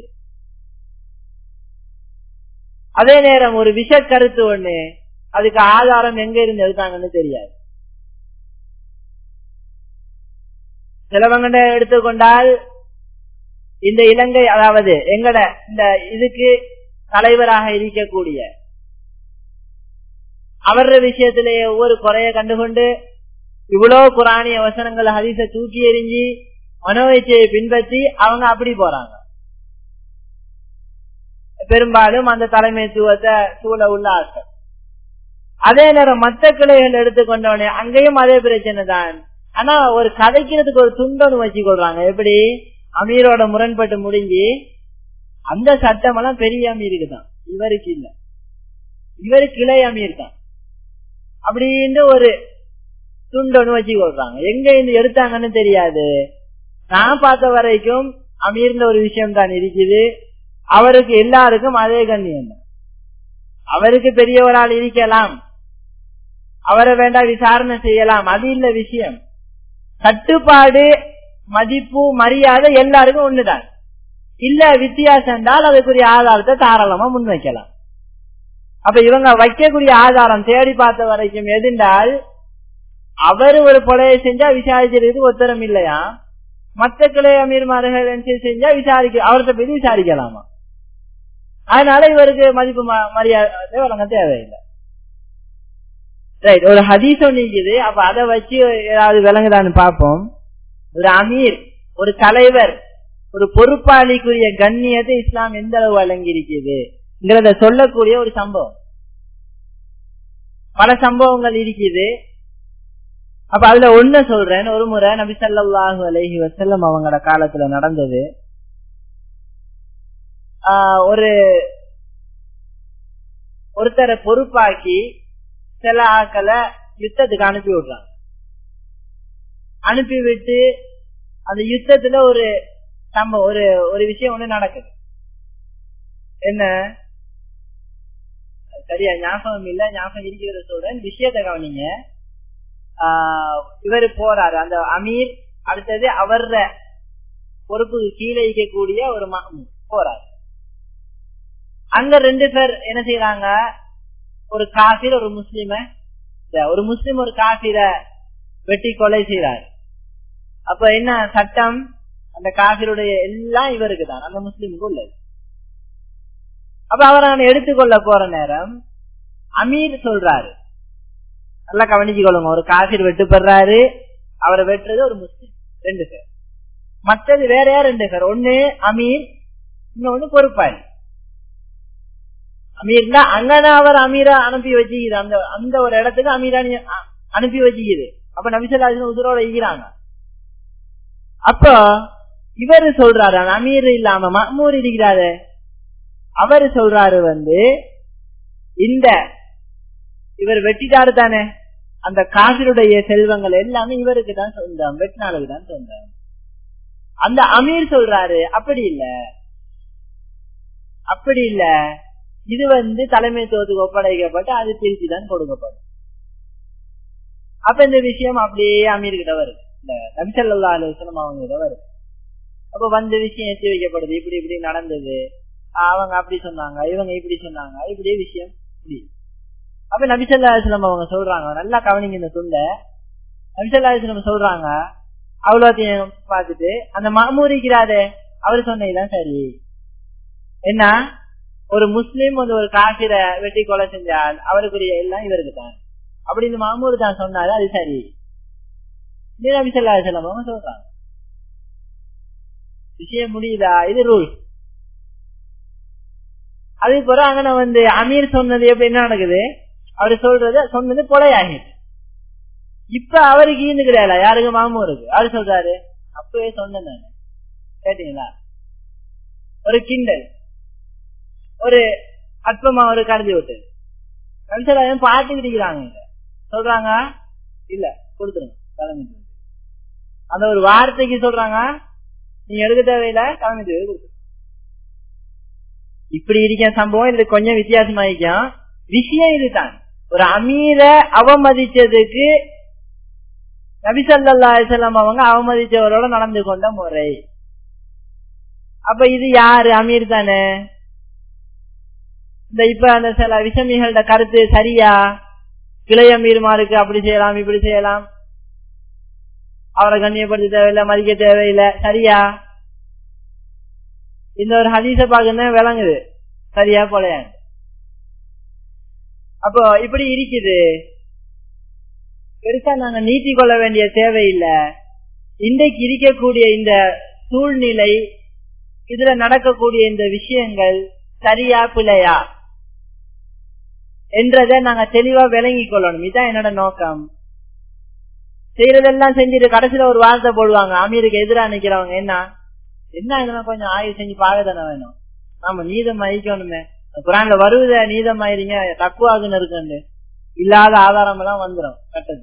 [SPEAKER 1] அதே நேரம் ஒரு விஷ கருத்து ஒண்ணு அதுக்கு ஆதாரம் எங்க இருந்து எடுத்தாங்கன்னு தெரியாது சிலவங்க எடுத்துக்கொண்டால் இந்த இலங்கை அதாவது எங்கட இந்த இதுக்கு தலைவராக இருக்கக்கூடிய அவர விஷயத்திலேயே ஒவ்வொரு குறைய கண்டுகொண்டு இவ்வளவு குரானிய வசனங்கள் ஹரிச தூக்கி எறிஞ்சி மனோவச்சியை பின்பற்றி அவங்க அப்படி போறாங்க பெரும்பாலும் அந்த தலைமைத்துவத்தை சூழ உள்ள ஆட்கள் அதே நேரம் மத்த கிளைகள் எடுத்துக்கொண்டவனே அங்கேயும் அதே பிரச்சனை தான் ஆனா ஒரு கதைக்கிறதுக்கு ஒரு துண்டொன்னு வச்சு கொள்றாங்க எப்படி அமீரோட முரண்பட்டு முடிஞ்சு அந்த சட்டம் எல்லாம் பெரிய அமீருக்கு தான் இவருக்கு இல்ல இவருக்கு இளைய அமீர் தான் அப்படின்னு ஒரு துண்டொன்னு வச்சு கொள்றாங்க எங்க இருந்து எடுத்தாங்கன்னு தெரியாது நான் பார்த்த வரைக்கும் அமீர்ந்த ஒரு விஷயம் தான் இருக்குது அவருக்கு எல்லாருக்கும் அதே கண்ணியம் தான் அவருக்கு பெரியவரால் இருக்கலாம் அவரை வேண்டாம் விசாரணை செய்யலாம் அது இல்ல விஷயம் கட்டுப்பாடு மதிப்பு மரியாதை எல்லாருக்கும் ஒண்ணுதான் இல்ல வித்தியாசம் என்றால் அதுக்குரிய ஆதாரத்தை தாராளமா முன்வைக்கலாம் அப்ப இவங்க வைக்கக்கூடிய ஆதாரம் தேடி பார்த்த வரைக்கும் எதுண்டால் அவர் ஒரு கொலையை செஞ்சா விசாரிச்சிருக்கு ஒத்தரம் இல்லையா மத்த கிளை அமீர்மார்கள் செஞ்சா விசாரிக்க அவர்கிட்ட போய் விசாரிக்கலாமா அதனால இவருக்கு மதிப்பு மரியாதை வழங்க தேவையில்லை ரைட் ஒரு ஹதீஸ் ஒன்று அப்ப அதை வச்சு ஏதாவது விளங்குதான்னு பார்ப்போம் ஒரு அமீர் ஒரு தலைவர் ஒரு பொறுப்பாளிக்குரிய கண்ணியத்தை இஸ்லாம் எந்த அளவு வழங்கி இருக்குது சொல்லக்கூடிய ஒரு சம்பவம் பல சம்பவங்கள் இருக்குது அப்ப அதுல ஒண்ணு சொல்றேன் ஒரு முறை நபி சல்லாஹூ அலஹி வசல்லம் அவங்களோட காலத்துல நடந்தது ஒரு ஒருத்தரை பொறுப்பாக்கி சில ஆக்களை யுத்தத்துக்கு அனுப்பி விடுறாங்க அனுப்பி விட்டு அந்த யுத்தத்துல ஒரு நம்ம ஒரு ஒரு விஷயம் ஒண்ணு நடக்குது என்ன சரியா ஞாபகம் இல்ல ஞாபகம் இருக்கிறத சொல்றேன் விஷயத்தை கவனிங்க இவர் போறாரு அந்த அமீர் அடுத்தது அவர பொறுப்புக்கு கீழே இருக்கக்கூடிய ஒரு போறாரு அங்க ரெண்டு பேர் என்ன செய்யறாங்க ஒரு காசிர் ஒரு முஸ்லிம ஒரு முஸ்லிம் ஒரு காசிர வெட்டி கொலை செய்யறாரு அப்ப என்ன சட்டம் அந்த காசிருடைய எல்லாம் இவருக்கு தான் அந்த முஸ்லிமுக்கு உள்ளது அப்ப அவரை எடுத்துக்கொள்ள போற நேரம் அமீர் சொல்றாரு நல்லா கவனிச்சுக்கொள்ளுங்க ஒரு காசிர் வெட்டுப்படுறாரு அவரை வெட்டுறது ஒரு முஸ்லிம் ரெண்டு பேர் மற்றது வேற யார் ரெண்டு பேர் ஒண்ணு அமீர் இன்னொன்னு பொறுப்பாளி அமீர்னா அங்கதான் அவர் அமீரா அனுப்பி வச்சுக்குது அந்த அந்த ஒரு இடத்துக்கு அமீரா அனுப்பி வச்சுக்குது அப்ப நபிசல்லாஜன் உசுரோட இருக்கிறாங்க அப்ப இவரு சொல்றாரு அமீர் இல்லாம மஹமூர் இருக்கிறாரு அவரு சொல்றாரு வந்து இந்த இவர் வெட்டிட்டாரு தானே அந்த காசிருடைய செல்வங்கள் எல்லாமே இவருக்கு தான் சொந்தம் வெட்டினாளுக்கு தான் சொந்தம் அந்த அமீர் சொல்றாரு அப்படி இல்ல அப்படி இல்ல இது வந்து தலைமைத்துவத்துக்கு ஒப்படைக்கப்பட்டு அது பிரிச்சு தான் கொடுக்கப்படும் அப்ப இந்த விஷயம் அப்படியே அமீர் கிட்ட வருது இந்த நபிசல்லா அலுவலம் அவங்க கிட்ட வருது அப்ப வந்த விஷயம் எத்தி வைக்கப்படுது இப்படி இப்படி நடந்தது அவங்க அப்படி சொன்னாங்க இவங்க இப்படி சொன்னாங்க இப்படியே விஷயம் இப்படி அப்ப நபிசல்லா அலுவலம் அவங்க சொல்றாங்க நல்லா கவனிங்க இந்த துண்டை நபிசல்லா அலுவலம் சொல்றாங்க அவ்வளோத்தையும் பார்த்துட்டு அந்த மாமூரிக்கிறாரு அவர் சொன்னதுதான் சரி என்ன ஒரு முஸ்லீம் வந்து ஒரு காசிர வெட்டி கொலை செஞ்சால் அவருக்குரிய எல்லாம் இவருக்கு தான் அப்படி இந்த மாமூர் தான் சொன்னாரு அது சரி நபி சொல்லா செல்லம் சொல்றாங்க விஷயம் முடியுதா இது ரூல் அதே போல அங்கன வந்து அமீர் சொன்னது எப்படி என்ன நடக்குது அவரு சொல்றது சொன்னது கொலையாகிட்டு இப்ப அவருக்கு ஈந்து கிடையாது யாருக்கு மாமூருக்கு அவரு சொல்றாரு அப்பவே சொன்னேன் நானு கேட்டீங்களா ஒரு கிண்டல் ஒரு அற்பமா ஒரு கருதி விட்டு கன்சலாயம் பார்த்துக்கிட்டு இருக்கிறாங்க சொல்றாங்க இல்ல கொடுத்துருங்க தலைமை அந்த ஒரு வார்த்தைக்கு சொல்றாங்க நீங்க எடுக்க தேவையில்ல தலைமை கொடுத்துருங்க இப்படி இருக்க சம்பவம் இது கொஞ்சம் வித்தியாசமா இருக்கும் விஷயம் இதுதான் ஒரு அமீர அவமதிச்சதுக்கு நபிசல்லா செல்லம் அவங்க அவமதிச்சவரோட நடந்து கொண்ட முறை அப்ப இது யாரு அமீர் தானே இந்த இப்ப அந்த சில விஷமிகளோட கருத்து சரியா கிளை அமீர்மாருக்கு அப்படி செய்யலாம் இப்படி செய்யலாம் அவரை கண்ணியப்படுத்த தேவையில்லை மதிக்க தேவையில்லை சரியா இந்த ஒரு ஹதீச பாக்குன்னு விளங்குது சரியா போலையா அப்போ இப்படி இருக்குது பெருசா நாங்க நீட்டி கொள்ள வேண்டிய தேவையில்லை இன்றைக்கு இருக்கக்கூடிய இந்த சூழ்நிலை இதுல நடக்கக்கூடிய இந்த விஷயங்கள் சரியா பிழையா என்றதை நாங்க தெளிவா விளங்கி கொள்ளணும் இதுதான் என்னோட நோக்கம் செய்யறதெல்லாம் செஞ்சுட்டு கடைசியில ஒரு வார்த்தை போடுவாங்க அமீருக்கு எதிராக நிக்கிறவங்க என்ன என்ன இதெல்லாம் கொஞ்சம் ஆய்வு செஞ்சு பார்க்க தானே வேணும் நாம நீதம் அழிக்கணுமே குரான்ல வருவத நீதம் ஆயிருங்க தக்குவாகுன்னு இருக்கு இல்லாத ஆதாரம் எல்லாம் வந்துடும் கட்டது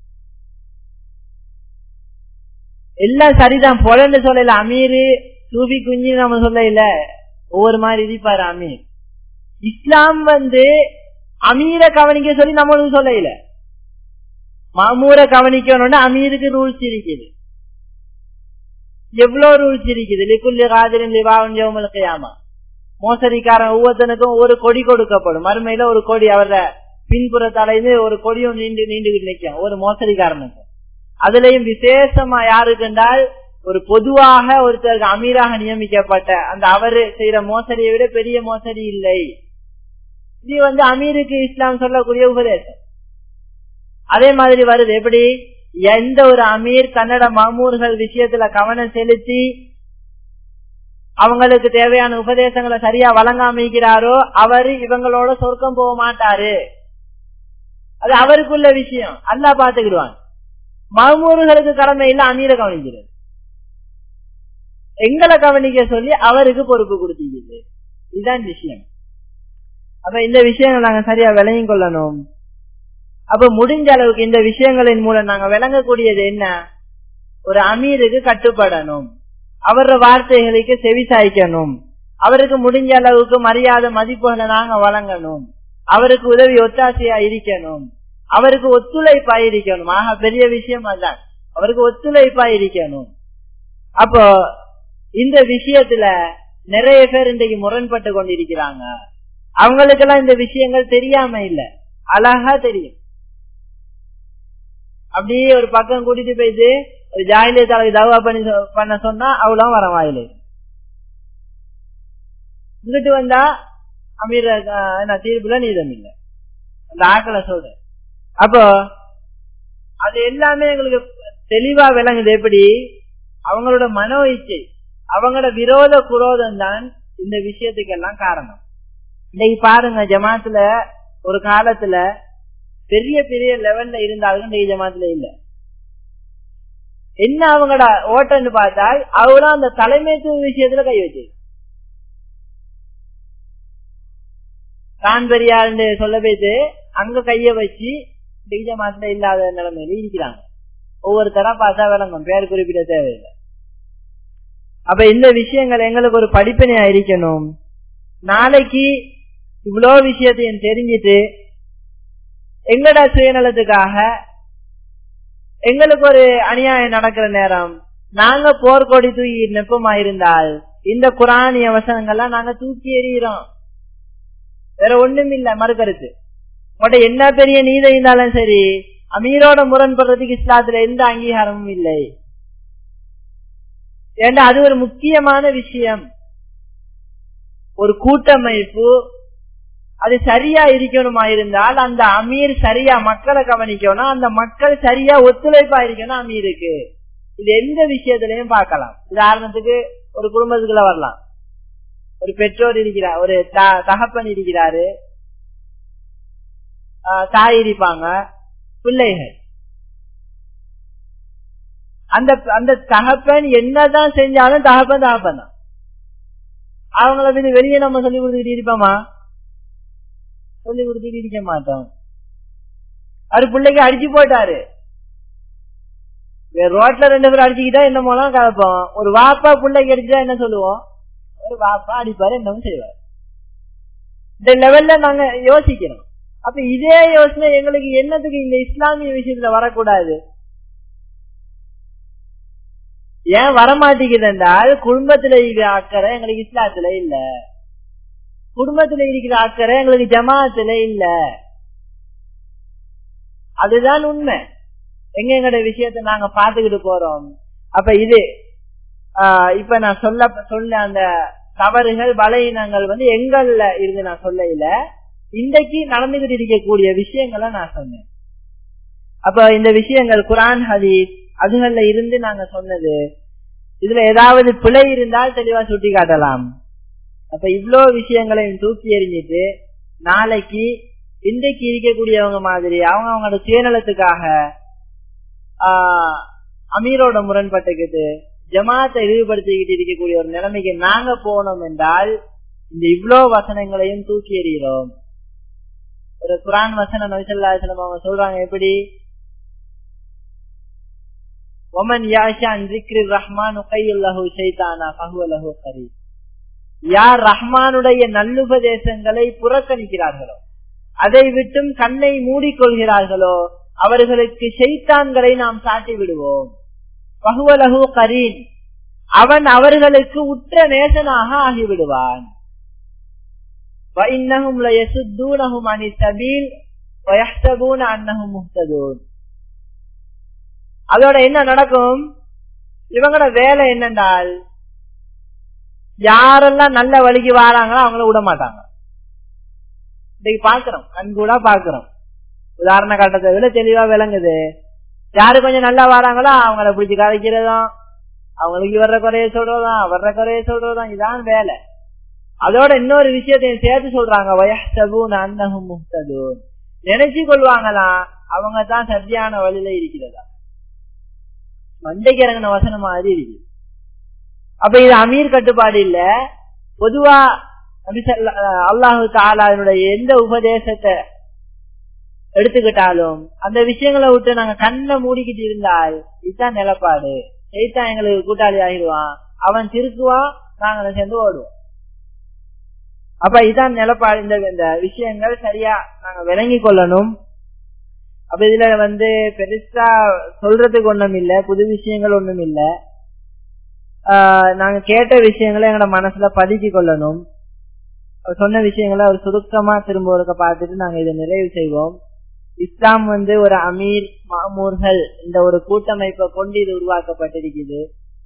[SPEAKER 1] எல்லாம் சரிதான் பொலன்னு சொல்லல அமீரு சூபி குஞ்சு நம்ம சொல்ல இல்ல ஒவ்வொரு மாதிரி இருப்பாரு அமீர் இஸ்லாம் வந்து அமீரை கவனிக்க சொல்லி நம்மளுக்கு சொல்ல இல்ல மாமூரை கவனிக்கணும்னு அமீருக்கு ரூல்ஸ் இருக்குது எவ்வளவு ரூல்ஸ் இருக்குது லிக்குல்லி காதிரின் லிவாவன் ஜெவமல் கையாமா மோசடிக்காரன் ஒவ்வொருத்தனுக்கும் ஒரு கொடி கொடுக்கப்படும் மறுமையில ஒரு கொடி அவர பின்புற தலைந்து ஒரு கொடியும் நீண்டு நீண்டுகிட்டு நிற்கும் ஒரு மோசடிக்காரனுக்கு அதுலயும் விசேஷமா யாருக்கு என்றால் ஒரு பொதுவாக ஒருத்தருக்கு அமீராக நியமிக்கப்பட்ட அந்த அவரு செய்யற மோசடியை விட பெரிய மோசடி இல்லை இது வந்து அமீருக்கு இஸ்லாம் சொல்லக்கூடிய உபதேசம் அதே மாதிரி வருது எப்படி எந்த ஒரு அமீர் கன்னட மாமூர்கள் விஷயத்துல கவனம் செலுத்தி அவங்களுக்கு தேவையான உபதேசங்களை சரியா வழங்காமிக்கிறாரோ அவரு இவங்களோட சொர்க்கம் போக மாட்டாரு அது அவருக்குள்ள விஷயம் அல்லா பாத்துக்கிடுவான் மாமூர்களுக்கு கடமை இல்ல அமீரை கவனிக்கிறது எங்களை கவனிக்க சொல்லி அவருக்கு பொறுப்பு கொடுத்தீங்க இதுதான் விஷயம் அப்ப இந்த விஷயங்கள் நாங்க சரியா விளங்கிக் கொள்ளணும் அப்ப முடிஞ்ச அளவுக்கு இந்த விஷயங்களின் மூலம் நாங்க விளங்கக்கூடியது என்ன ஒரு அமீருக்கு கட்டுப்படணும் அவர வார்த்தைகளுக்கு செவி சாய்க்கணும் அவருக்கு முடிஞ்ச அளவுக்கு மரியாதை மதிப்புகளை நாங்க வழங்கணும் அவருக்கு உதவி ஒத்தாசையா இருக்கணும் அவருக்கு ஒத்துழைப்பா இருக்கணும் ஆக பெரிய விஷயம் அதான் அவருக்கு ஒத்துழைப்பா இருக்கணும் அப்போ இந்த விஷயத்துல நிறைய பேர் இன்றைக்கு முரண்பட்டு கொண்டிருக்கிறாங்க அவங்களுக்கெல்லாம் இந்த விஷயங்கள் தெரியாம இல்ல அழகா தெரியும் அப்படியே ஒரு பக்கம் கூட்டிட்டு போயிட்டு ஒரு ஜாயிலே தலை தவா பண்ணி பண்ண சொன்னா அவ்வளவு வர வாயில இங்கிட்டு வந்தா அமீர் தீர்ப்புல நீதம் இல்லை அந்த ஆக்களை சொல்ற அப்போ அது எல்லாமே எங்களுக்கு தெளிவா விளங்குது எப்படி அவங்களோட மனோ இச்சை அவங்களோட விரோத குரோதம் தான் இந்த விஷயத்துக்கெல்லாம் காரணம் இன்னைக்கு பாருங்க ஜமாத்துல ஒரு காலத்துல பெரிய பெரிய லெவல்ல இருந்தாலும் இந்த ஜமாத்துல இல்ல என்ன அவங்களோட ஓட்டன்னு பார்த்தால் அவங்களும் அந்த தலைமைத்துவ விஷயத்துல கை வச்சு தான் பெரியாருன்னு சொல்ல போயிட்டு அங்க கைய வச்சு இந்த ஜமாத்துல இல்லாத நிலைமையில இருக்கிறாங்க ஒவ்வொருத்தரா பார்த்தா விளங்கும் பேர் குறிப்பிட தேவையில்லை அப்ப இந்த விஷயங்கள் எங்களுக்கு ஒரு படிப்பினையா இருக்கணும் நாளைக்கு இவ்வளோ விஷயத்தையும் தெரிஞ்சிட்டு எங்கட சுயநலத்துக்காக எங்களுக்கு ஒரு அநியாயம் நடக்கிற நேரம் நாங்க போர்க்கொடி தூக்கி நெப்பமா இருந்தால் இந்த குரானிய வசனங்கள்லாம் நாங்க தூக்கி எறிகிறோம் வேற ஒண்ணும் இல்ல மறுக்கருத்து உங்கள்ட்ட என்ன பெரிய நீதி இருந்தாலும் சரி அமீரோட முரண்படுறதுக்கு இஸ்லாத்துல எந்த அங்கீகாரமும் இல்லை ஏன்னா அது ஒரு முக்கியமான விஷயம் ஒரு கூட்டமைப்பு அது சரியா இருக்கணுமா இருந்தால் அந்த அமீர் சரியா மக்களை கவனிக்கணும் அந்த மக்கள் சரியா ஒத்துழைப்பா இருக்கணும் அமீருக்கு இது எந்த விஷயத்திலையும் பார்க்கலாம் உதாரணத்துக்கு ஒரு குடும்பத்துக்குள்ள வரலாம் ஒரு பெற்றோர் இருக்கிறார் ஒரு தகப்பன் இருக்கிறாரு தாய் இருப்பாங்க பிள்ளைகள் அந்த அந்த தகப்பன் என்னதான் செஞ்சாலும் தகப்பன் தகப்பன் தான் அவங்கள வந்து வெளியே நம்ம சொல்லி கொடுத்துக்கிட்டு இருப்போமா சொல்லி கொடுத்துட்டு இருக்க மாட்டோம் அவரு பிள்ளைக்கு அடிச்சு போட்டாரு ரோட்ல ரெண்டு பேரும் அடிச்சுக்கிட்டா என்ன மூலம் கலப்போம் ஒரு வாப்பா பிள்ளைக்கு அடிச்சா என்ன சொல்லுவோம் ஒரு வாப்பா அடிப்பாரு என்னவும் செய்வார் இந்த லெவல்ல நாங்க யோசிக்கிறோம் அப்ப இதே யோசனை எங்களுக்கு என்னத்துக்கு இந்த இஸ்லாமிய விஷயத்துல வரக்கூடாது ஏன் வரமாட்டேங்குது என்றால் குடும்பத்துல இருக்கிற அக்கறை எங்களுக்கு இஸ்லாத்துல இல்ல குடும்பத்துல இருக்கிற அக்கறை எங்களுக்கு ஜமாத்துல இல்ல அதுதான் உண்மை எங்க எங்கட விஷயத்த நாங்க பாத்துக்கிட்டு போறோம் அப்ப இது ஆஹ் இப்ப நான் சொல்ல சொல்ல அந்த தவறுகள் பலவீனங்கள் வந்து எங்கள்ல இருந்து நான் சொல்ல இல்ல இன்றைக்கு நடந்துகிட்டு இருக்கக்கூடிய விஷயங்களை நான் சொன்னேன் அப்ப இந்த விஷயங்கள் குரான் ஹதீஸ் அதுகள்ல இருந்து நாங்க சொன்னது இதுல ஏதாவது பிழை இருந்தால் தெளிவா சுட்டி காட்டலாம் அப்ப இவ்வளோ விஷயங்களையும் தூக்கி எறிஞ்சிட்டு நாளைக்கு இன்றைக்கு இருக்கக்கூடியவங்க மாதிரி அவங்க அவங்களோட சுயநலத்துக்காக ஆஹ் அமீரோட முரண்பட்டுக்கிட்டு ஜமாத்தை இழிவுபடுத்திக்கிட்டு இருக்கக்கூடிய ஒரு நிலைமைக்கு நாங்க போனோம் என்றால் இந்த இவ்வளோ வசனங்களையும் தூக்கி எறிகிறோம் ஒரு குரான் வசனம் நபிசல்லாசனம் அவங்க சொல்றாங்க எப்படி ஒமன் யாஷான் ஜிக்ரி ரஹ்மான் உகையுல்லஹு ஷைத்தானா ஃபஹுவலஹு கரீம் யார் ரஹ்மானுடைய நல்லுபதேசங்களை புறக்கணிக்கிறார்களோ அதை விட்டும் கண்ணை மூடிக்கொள்கிறார்களோ அவர்களுக்கு ஷைத்தான்களை நாம் சாட்டி விடுவோம் பகுவலகு கரீன் அவன் அவர்களுக்கு உற்ற நேசனாக ஆகிவிடுவான் அதோட என்ன நடக்கும் இவங்களோட வேலை என்னென்றால் யாரெல்லாம் நல்ல வழிக்கு வராங்களோ அவங்கள விட மாட்டாங்க இன்னைக்கு பாக்குறோம் கண்கூட பாக்குறோம் உதாரண கட்டத்தை விட தெளிவா விளங்குது யாரு கொஞ்சம் நல்லா வராங்களோ அவங்கள பிடிச்சி கரைக்கிறதும் அவங்களுக்கு வர்ற குறைய சொல்றதும் வர்ற குறைய சொல்றதும் இதான் வேலை அதோட இன்னொரு விஷயத்தையும் சேர்த்து சொல்றாங்க வயசபூன் அன்னகும் முக்ததூன் நினைச்சு கொள்வாங்களாம் அவங்க தான் சரியான வழியில இருக்கிறதா மண்டைக்கு இறங்கின வசனம் மாதிரி இருக்கு அப்ப இது அமீர் கட்டுப்பாடு இல்ல பொதுவா அல்லாஹு தாலாவினுடைய எந்த உபதேசத்தை எடுத்துக்கிட்டாலும் அந்த விஷயங்களை விட்டு நாங்க கண்ணை மூடிக்கிட்டு இருந்தால் இதுதான் நிலப்பாடு செய்தான் எங்களுக்கு கூட்டாளி ஆகிடுவான் அவன் திருக்குவான் நாங்க சேர்ந்து ஓடுவோம் அப்ப இதான் நிலப்பாடு இந்த இந்த விஷயங்கள் சரியா நாங்க விளங்கி கொள்ளணும் அப்ப இதுல வந்து பெருசா சொல்றதுக்கு ஒண்ணும் இல்ல புது விஷயங்கள் ஒண்ணும் இல்ல நாங்க கேட்ட விஷயங்களை எங்களோட மனசுல பதுக்கி கொள்ளணும் சொன்ன விஷயங்களை ஒரு சுருக்கமா திரும்ப ஒருக்க பார்த்துட்டு நாங்க இதை நிறைவு செய்வோம் இஸ்லாம் வந்து ஒரு அமீர் மாமூர்கள் இந்த ஒரு கூட்டமைப்பை கொண்டு இது உருவாக்கப்பட்டிருக்குது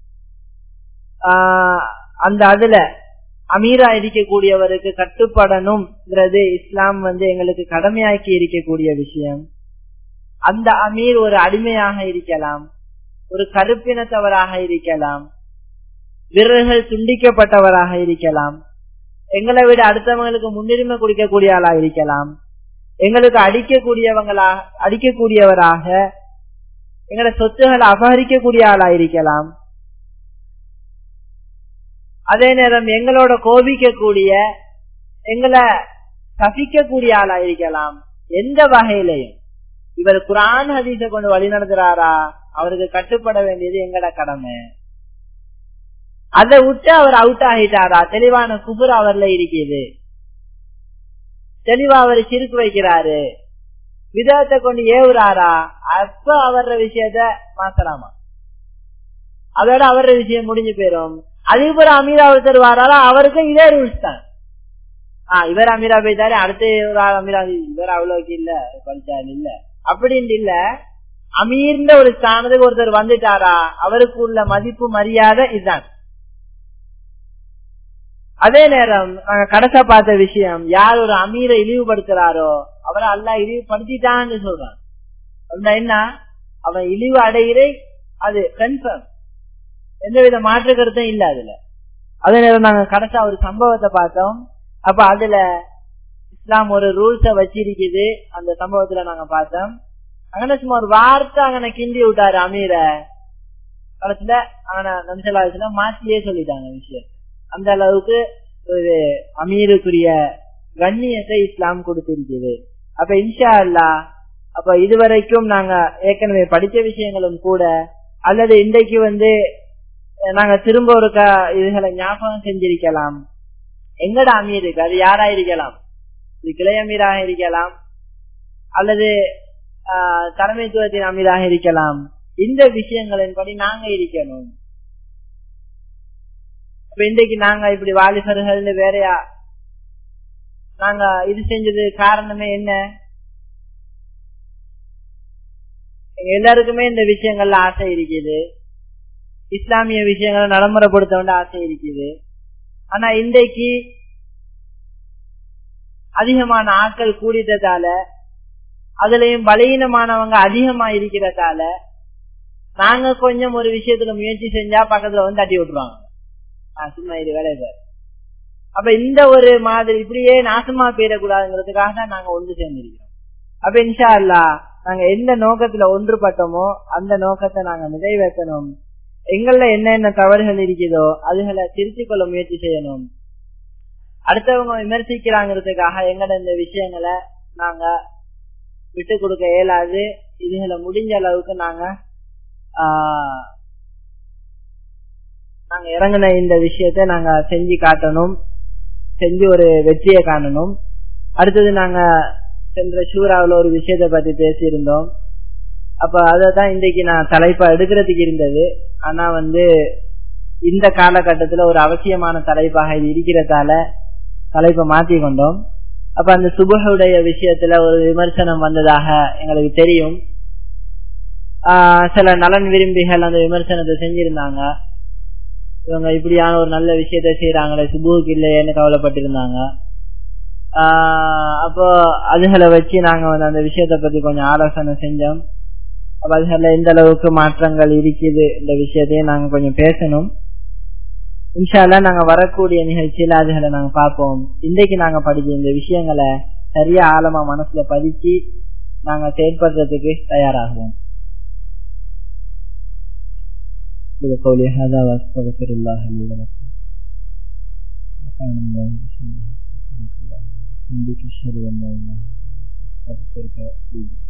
[SPEAKER 1] ஆஹ் அந்த அதுல அமீரா இருக்கக்கூடியவருக்கு கட்டுப்படணும்ங்கிறது இஸ்லாம் வந்து எங்களுக்கு கடமையாக்கி இருக்கக்கூடிய விஷயம் அந்த அமீர் ஒரு அடிமையாக இருக்கலாம் ஒரு கருப்பினத்தவராக இருக்கலாம் விரல்கள் துண்டிக்கப்பட்டவராக இருக்கலாம் எங்களை விட அடுத்தவங்களுக்கு முன்னுரிமை கொடுக்கக்கூடிய ஆளா இருக்கலாம் எங்களுக்கு அடிக்கக்கூடியவங்களா அடிக்கக்கூடியவராக எங்களோட சொத்துக்களை அபகரிக்கக்கூடிய ஆளா இருக்கலாம் அதே நேரம் எங்களோட கோபிக்கக்கூடிய எங்களை சபிக்கக்கூடிய ஆளா இருக்கலாம் எந்த வகையிலையும் இவர் குரான் ஹதீஸ கொண்டு வழி நடத்துறாரா அவருக்கு கட்டுப்பட வேண்டியது எங்கட கடமை அதை விட்டு அவர் அவுட் ஆகிட்டாரா தெளிவான குபுர் அவர்ல இருக்குது தெளிவா அவர் சிறுக்கு வைக்கிறாரு விதத்தை கொண்டு ஏவுறாரா அப்ப அவர விஷயத்த மாத்தலாமா அதோட அவர விஷயம் முடிஞ்சு போயிரும் அதுக்கப்புறம் அமீரா ஒருத்தர் வராரா அவருக்கும் இதே ரூல்ஸ் தான் ஆஹ் இவர் அமீரா போயிட்டாரு அடுத்து ஒரு ஆள் அமீரா இவர் அவ்வளவுக்கு இல்ல படிச்சாரு இல்ல அப்படின்னு இல்ல அமீர்ந்த ஒரு ஸ்தானத்துக்கு ஒருத்தர் வந்துட்டாரா அவருக்கு உள்ள மதிப்பு மரியாதை இதுதான் அதே நேரம் நாங்க கடைசா பார்த்த விஷயம் யார் ஒரு அமீரை இழிவுபடுத்துறாரோ அவரை அல்லா இழிவுபடுத்திட்டான்னு சொல்றான் என்ன அவன் இழிவு அடையிறை அது கன்ஃபார்ம் எந்தவித மாற்று கருத்தும் இல்ல அதுல அதே நேரம் நாங்க கடைசா ஒரு சம்பவத்தை பார்த்தோம் அப்ப அதுல இஸ்லாம் ஒரு ரூல்ஸ வச்சிருக்குது அந்த சம்பவத்துல நாங்க பார்த்தோம் அங்கே சும்மா ஒரு வார்த்தை அங்கே கிண்டி விட்டாரு அமீர காலத்துல அங்கே நம்சலாச்சுல மாத்தியே சொல்லிட்டாங்க விஷயம் அந்த அளவுக்கு ஒரு அமீருக்குரிய கண்ணியத்தை இஸ்லாம் கொடுத்திருக்குது அப்ப இன்ஷா அல்லா அப்ப இதுவரைக்கும் நாங்க ஏற்கனவே படிச்ச விஷயங்களும் கூட அல்லது இன்றைக்கு வந்து நாங்க திரும்ப ஒரு இதுகளை ஞாபகம் செஞ்சிருக்கலாம் எங்கட அமீருக்கு அது யாரா இருக்கலாம் இது கிளை அமீராக இருக்கலாம் அல்லது தலைமைத்துவத்தின் அமீராக இருக்கலாம் இந்த விஷயங்களின்படி நாங்க இருக்கணும் இப்ப இன்றைக்கு நாங்க இப்படி வாலிபர்கள் வேறையா நாங்க இது செஞ்சது காரணமே என்ன எங்க எல்லாருக்குமே இந்த விஷயங்கள்ல ஆசை இருக்குது இஸ்லாமிய விஷயங்களை நடைமுறைப்படுத்த வேண்டிய ஆசை இருக்குது ஆனா இன்றைக்கு அதிகமான ஆட்கள் கூடிட்டதால அதுலயும் பலகீனமானவங்க அதிகமா இருக்கிறதால நாங்க கொஞ்சம் ஒரு விஷயத்துல முயற்சி செஞ்சா பக்கத்துல வந்து தட்டி விட்டுருவாங்க சும்மா இது வேலை சார் அப்ப இந்த ஒரு மாதிரி இப்படியே நாசமா போயிடக்கூடாதுங்கிறதுக்காக தான் நாங்க ஒன்று சேர்ந்திருக்கிறோம் அப்ப இன்ஷா அல்லா நாங்க எந்த நோக்கத்துல ஒன்றுபட்டோமோ அந்த நோக்கத்தை நாங்க நிறைவேற்றணும் எங்கள்ல என்னென்ன தவறுகள் இருக்குதோ அதுகளை திருத்திக் கொள்ள முயற்சி செய்யணும் அடுத்தவங்க விமர்சிக்கிறாங்கிறதுக்காக எங்கட இந்த விஷயங்களை நாங்க விட்டு கொடுக்க இயலாது இதுகளை முடிஞ்ச அளவுக்கு நாங்க ஆஹ் நாங்க இறங்கின இந்த விஷயத்த நாங்க செஞ்சு காட்டணும் செஞ்சு ஒரு வெற்றியை காணணும் அடுத்தது நாங்க சென்ற ஷூராவில் ஒரு விஷயத்த பத்தி பேசியிருந்தோம் அப்ப அததான் இன்றைக்கு நான் தலைப்பா எடுக்கிறதுக்கு இருந்தது ஆனா வந்து இந்த காலகட்டத்துல ஒரு அவசியமான தலைப்பாக இது இருக்கிறதால தலைப்பை மாத்தி கொண்டோம் அப்ப அந்த சுபகுடைய விஷயத்துல ஒரு விமர்சனம் வந்ததாக எங்களுக்கு தெரியும் ஆஹ் சில நலன் விரும்பிகள் அந்த விமர்சனத்தை செஞ்சிருந்தாங்க இவங்க இப்படியான ஒரு நல்ல விஷயத்த செய்யறாங்களே சுபுக்கு இல்லையேன்னு கவலைப்பட்டிருந்தாங்க ஆஹ் அப்போ அதுகளை வச்சு நாங்க வந்து அந்த விஷயத்த பத்தி கொஞ்சம் ஆலோசனை செஞ்சோம் அப்ப அதுல எந்த அளவுக்கு மாற்றங்கள் இருக்குது இந்த விஷயத்தையும் நாங்க கொஞ்சம் பேசணும் இன்ஷால்லா நாங்க வரக்கூடிய நிகழ்ச்சியில அதுகளை நாங்க பார்ப்போம் இன்றைக்கு நாங்க படிச்ச இந்த விஷயங்களை சரியா ஆழமா மனசுல பதிச்சு நாங்க செயல்படுறதுக்கு தயாராகுவோம் قولي هذا واستغفر الله لي ولكم سبحان الله وبحمده سبحانك اللهم وبحمدك اشهد ان لا اله الا انت استغفرك واتوب اليك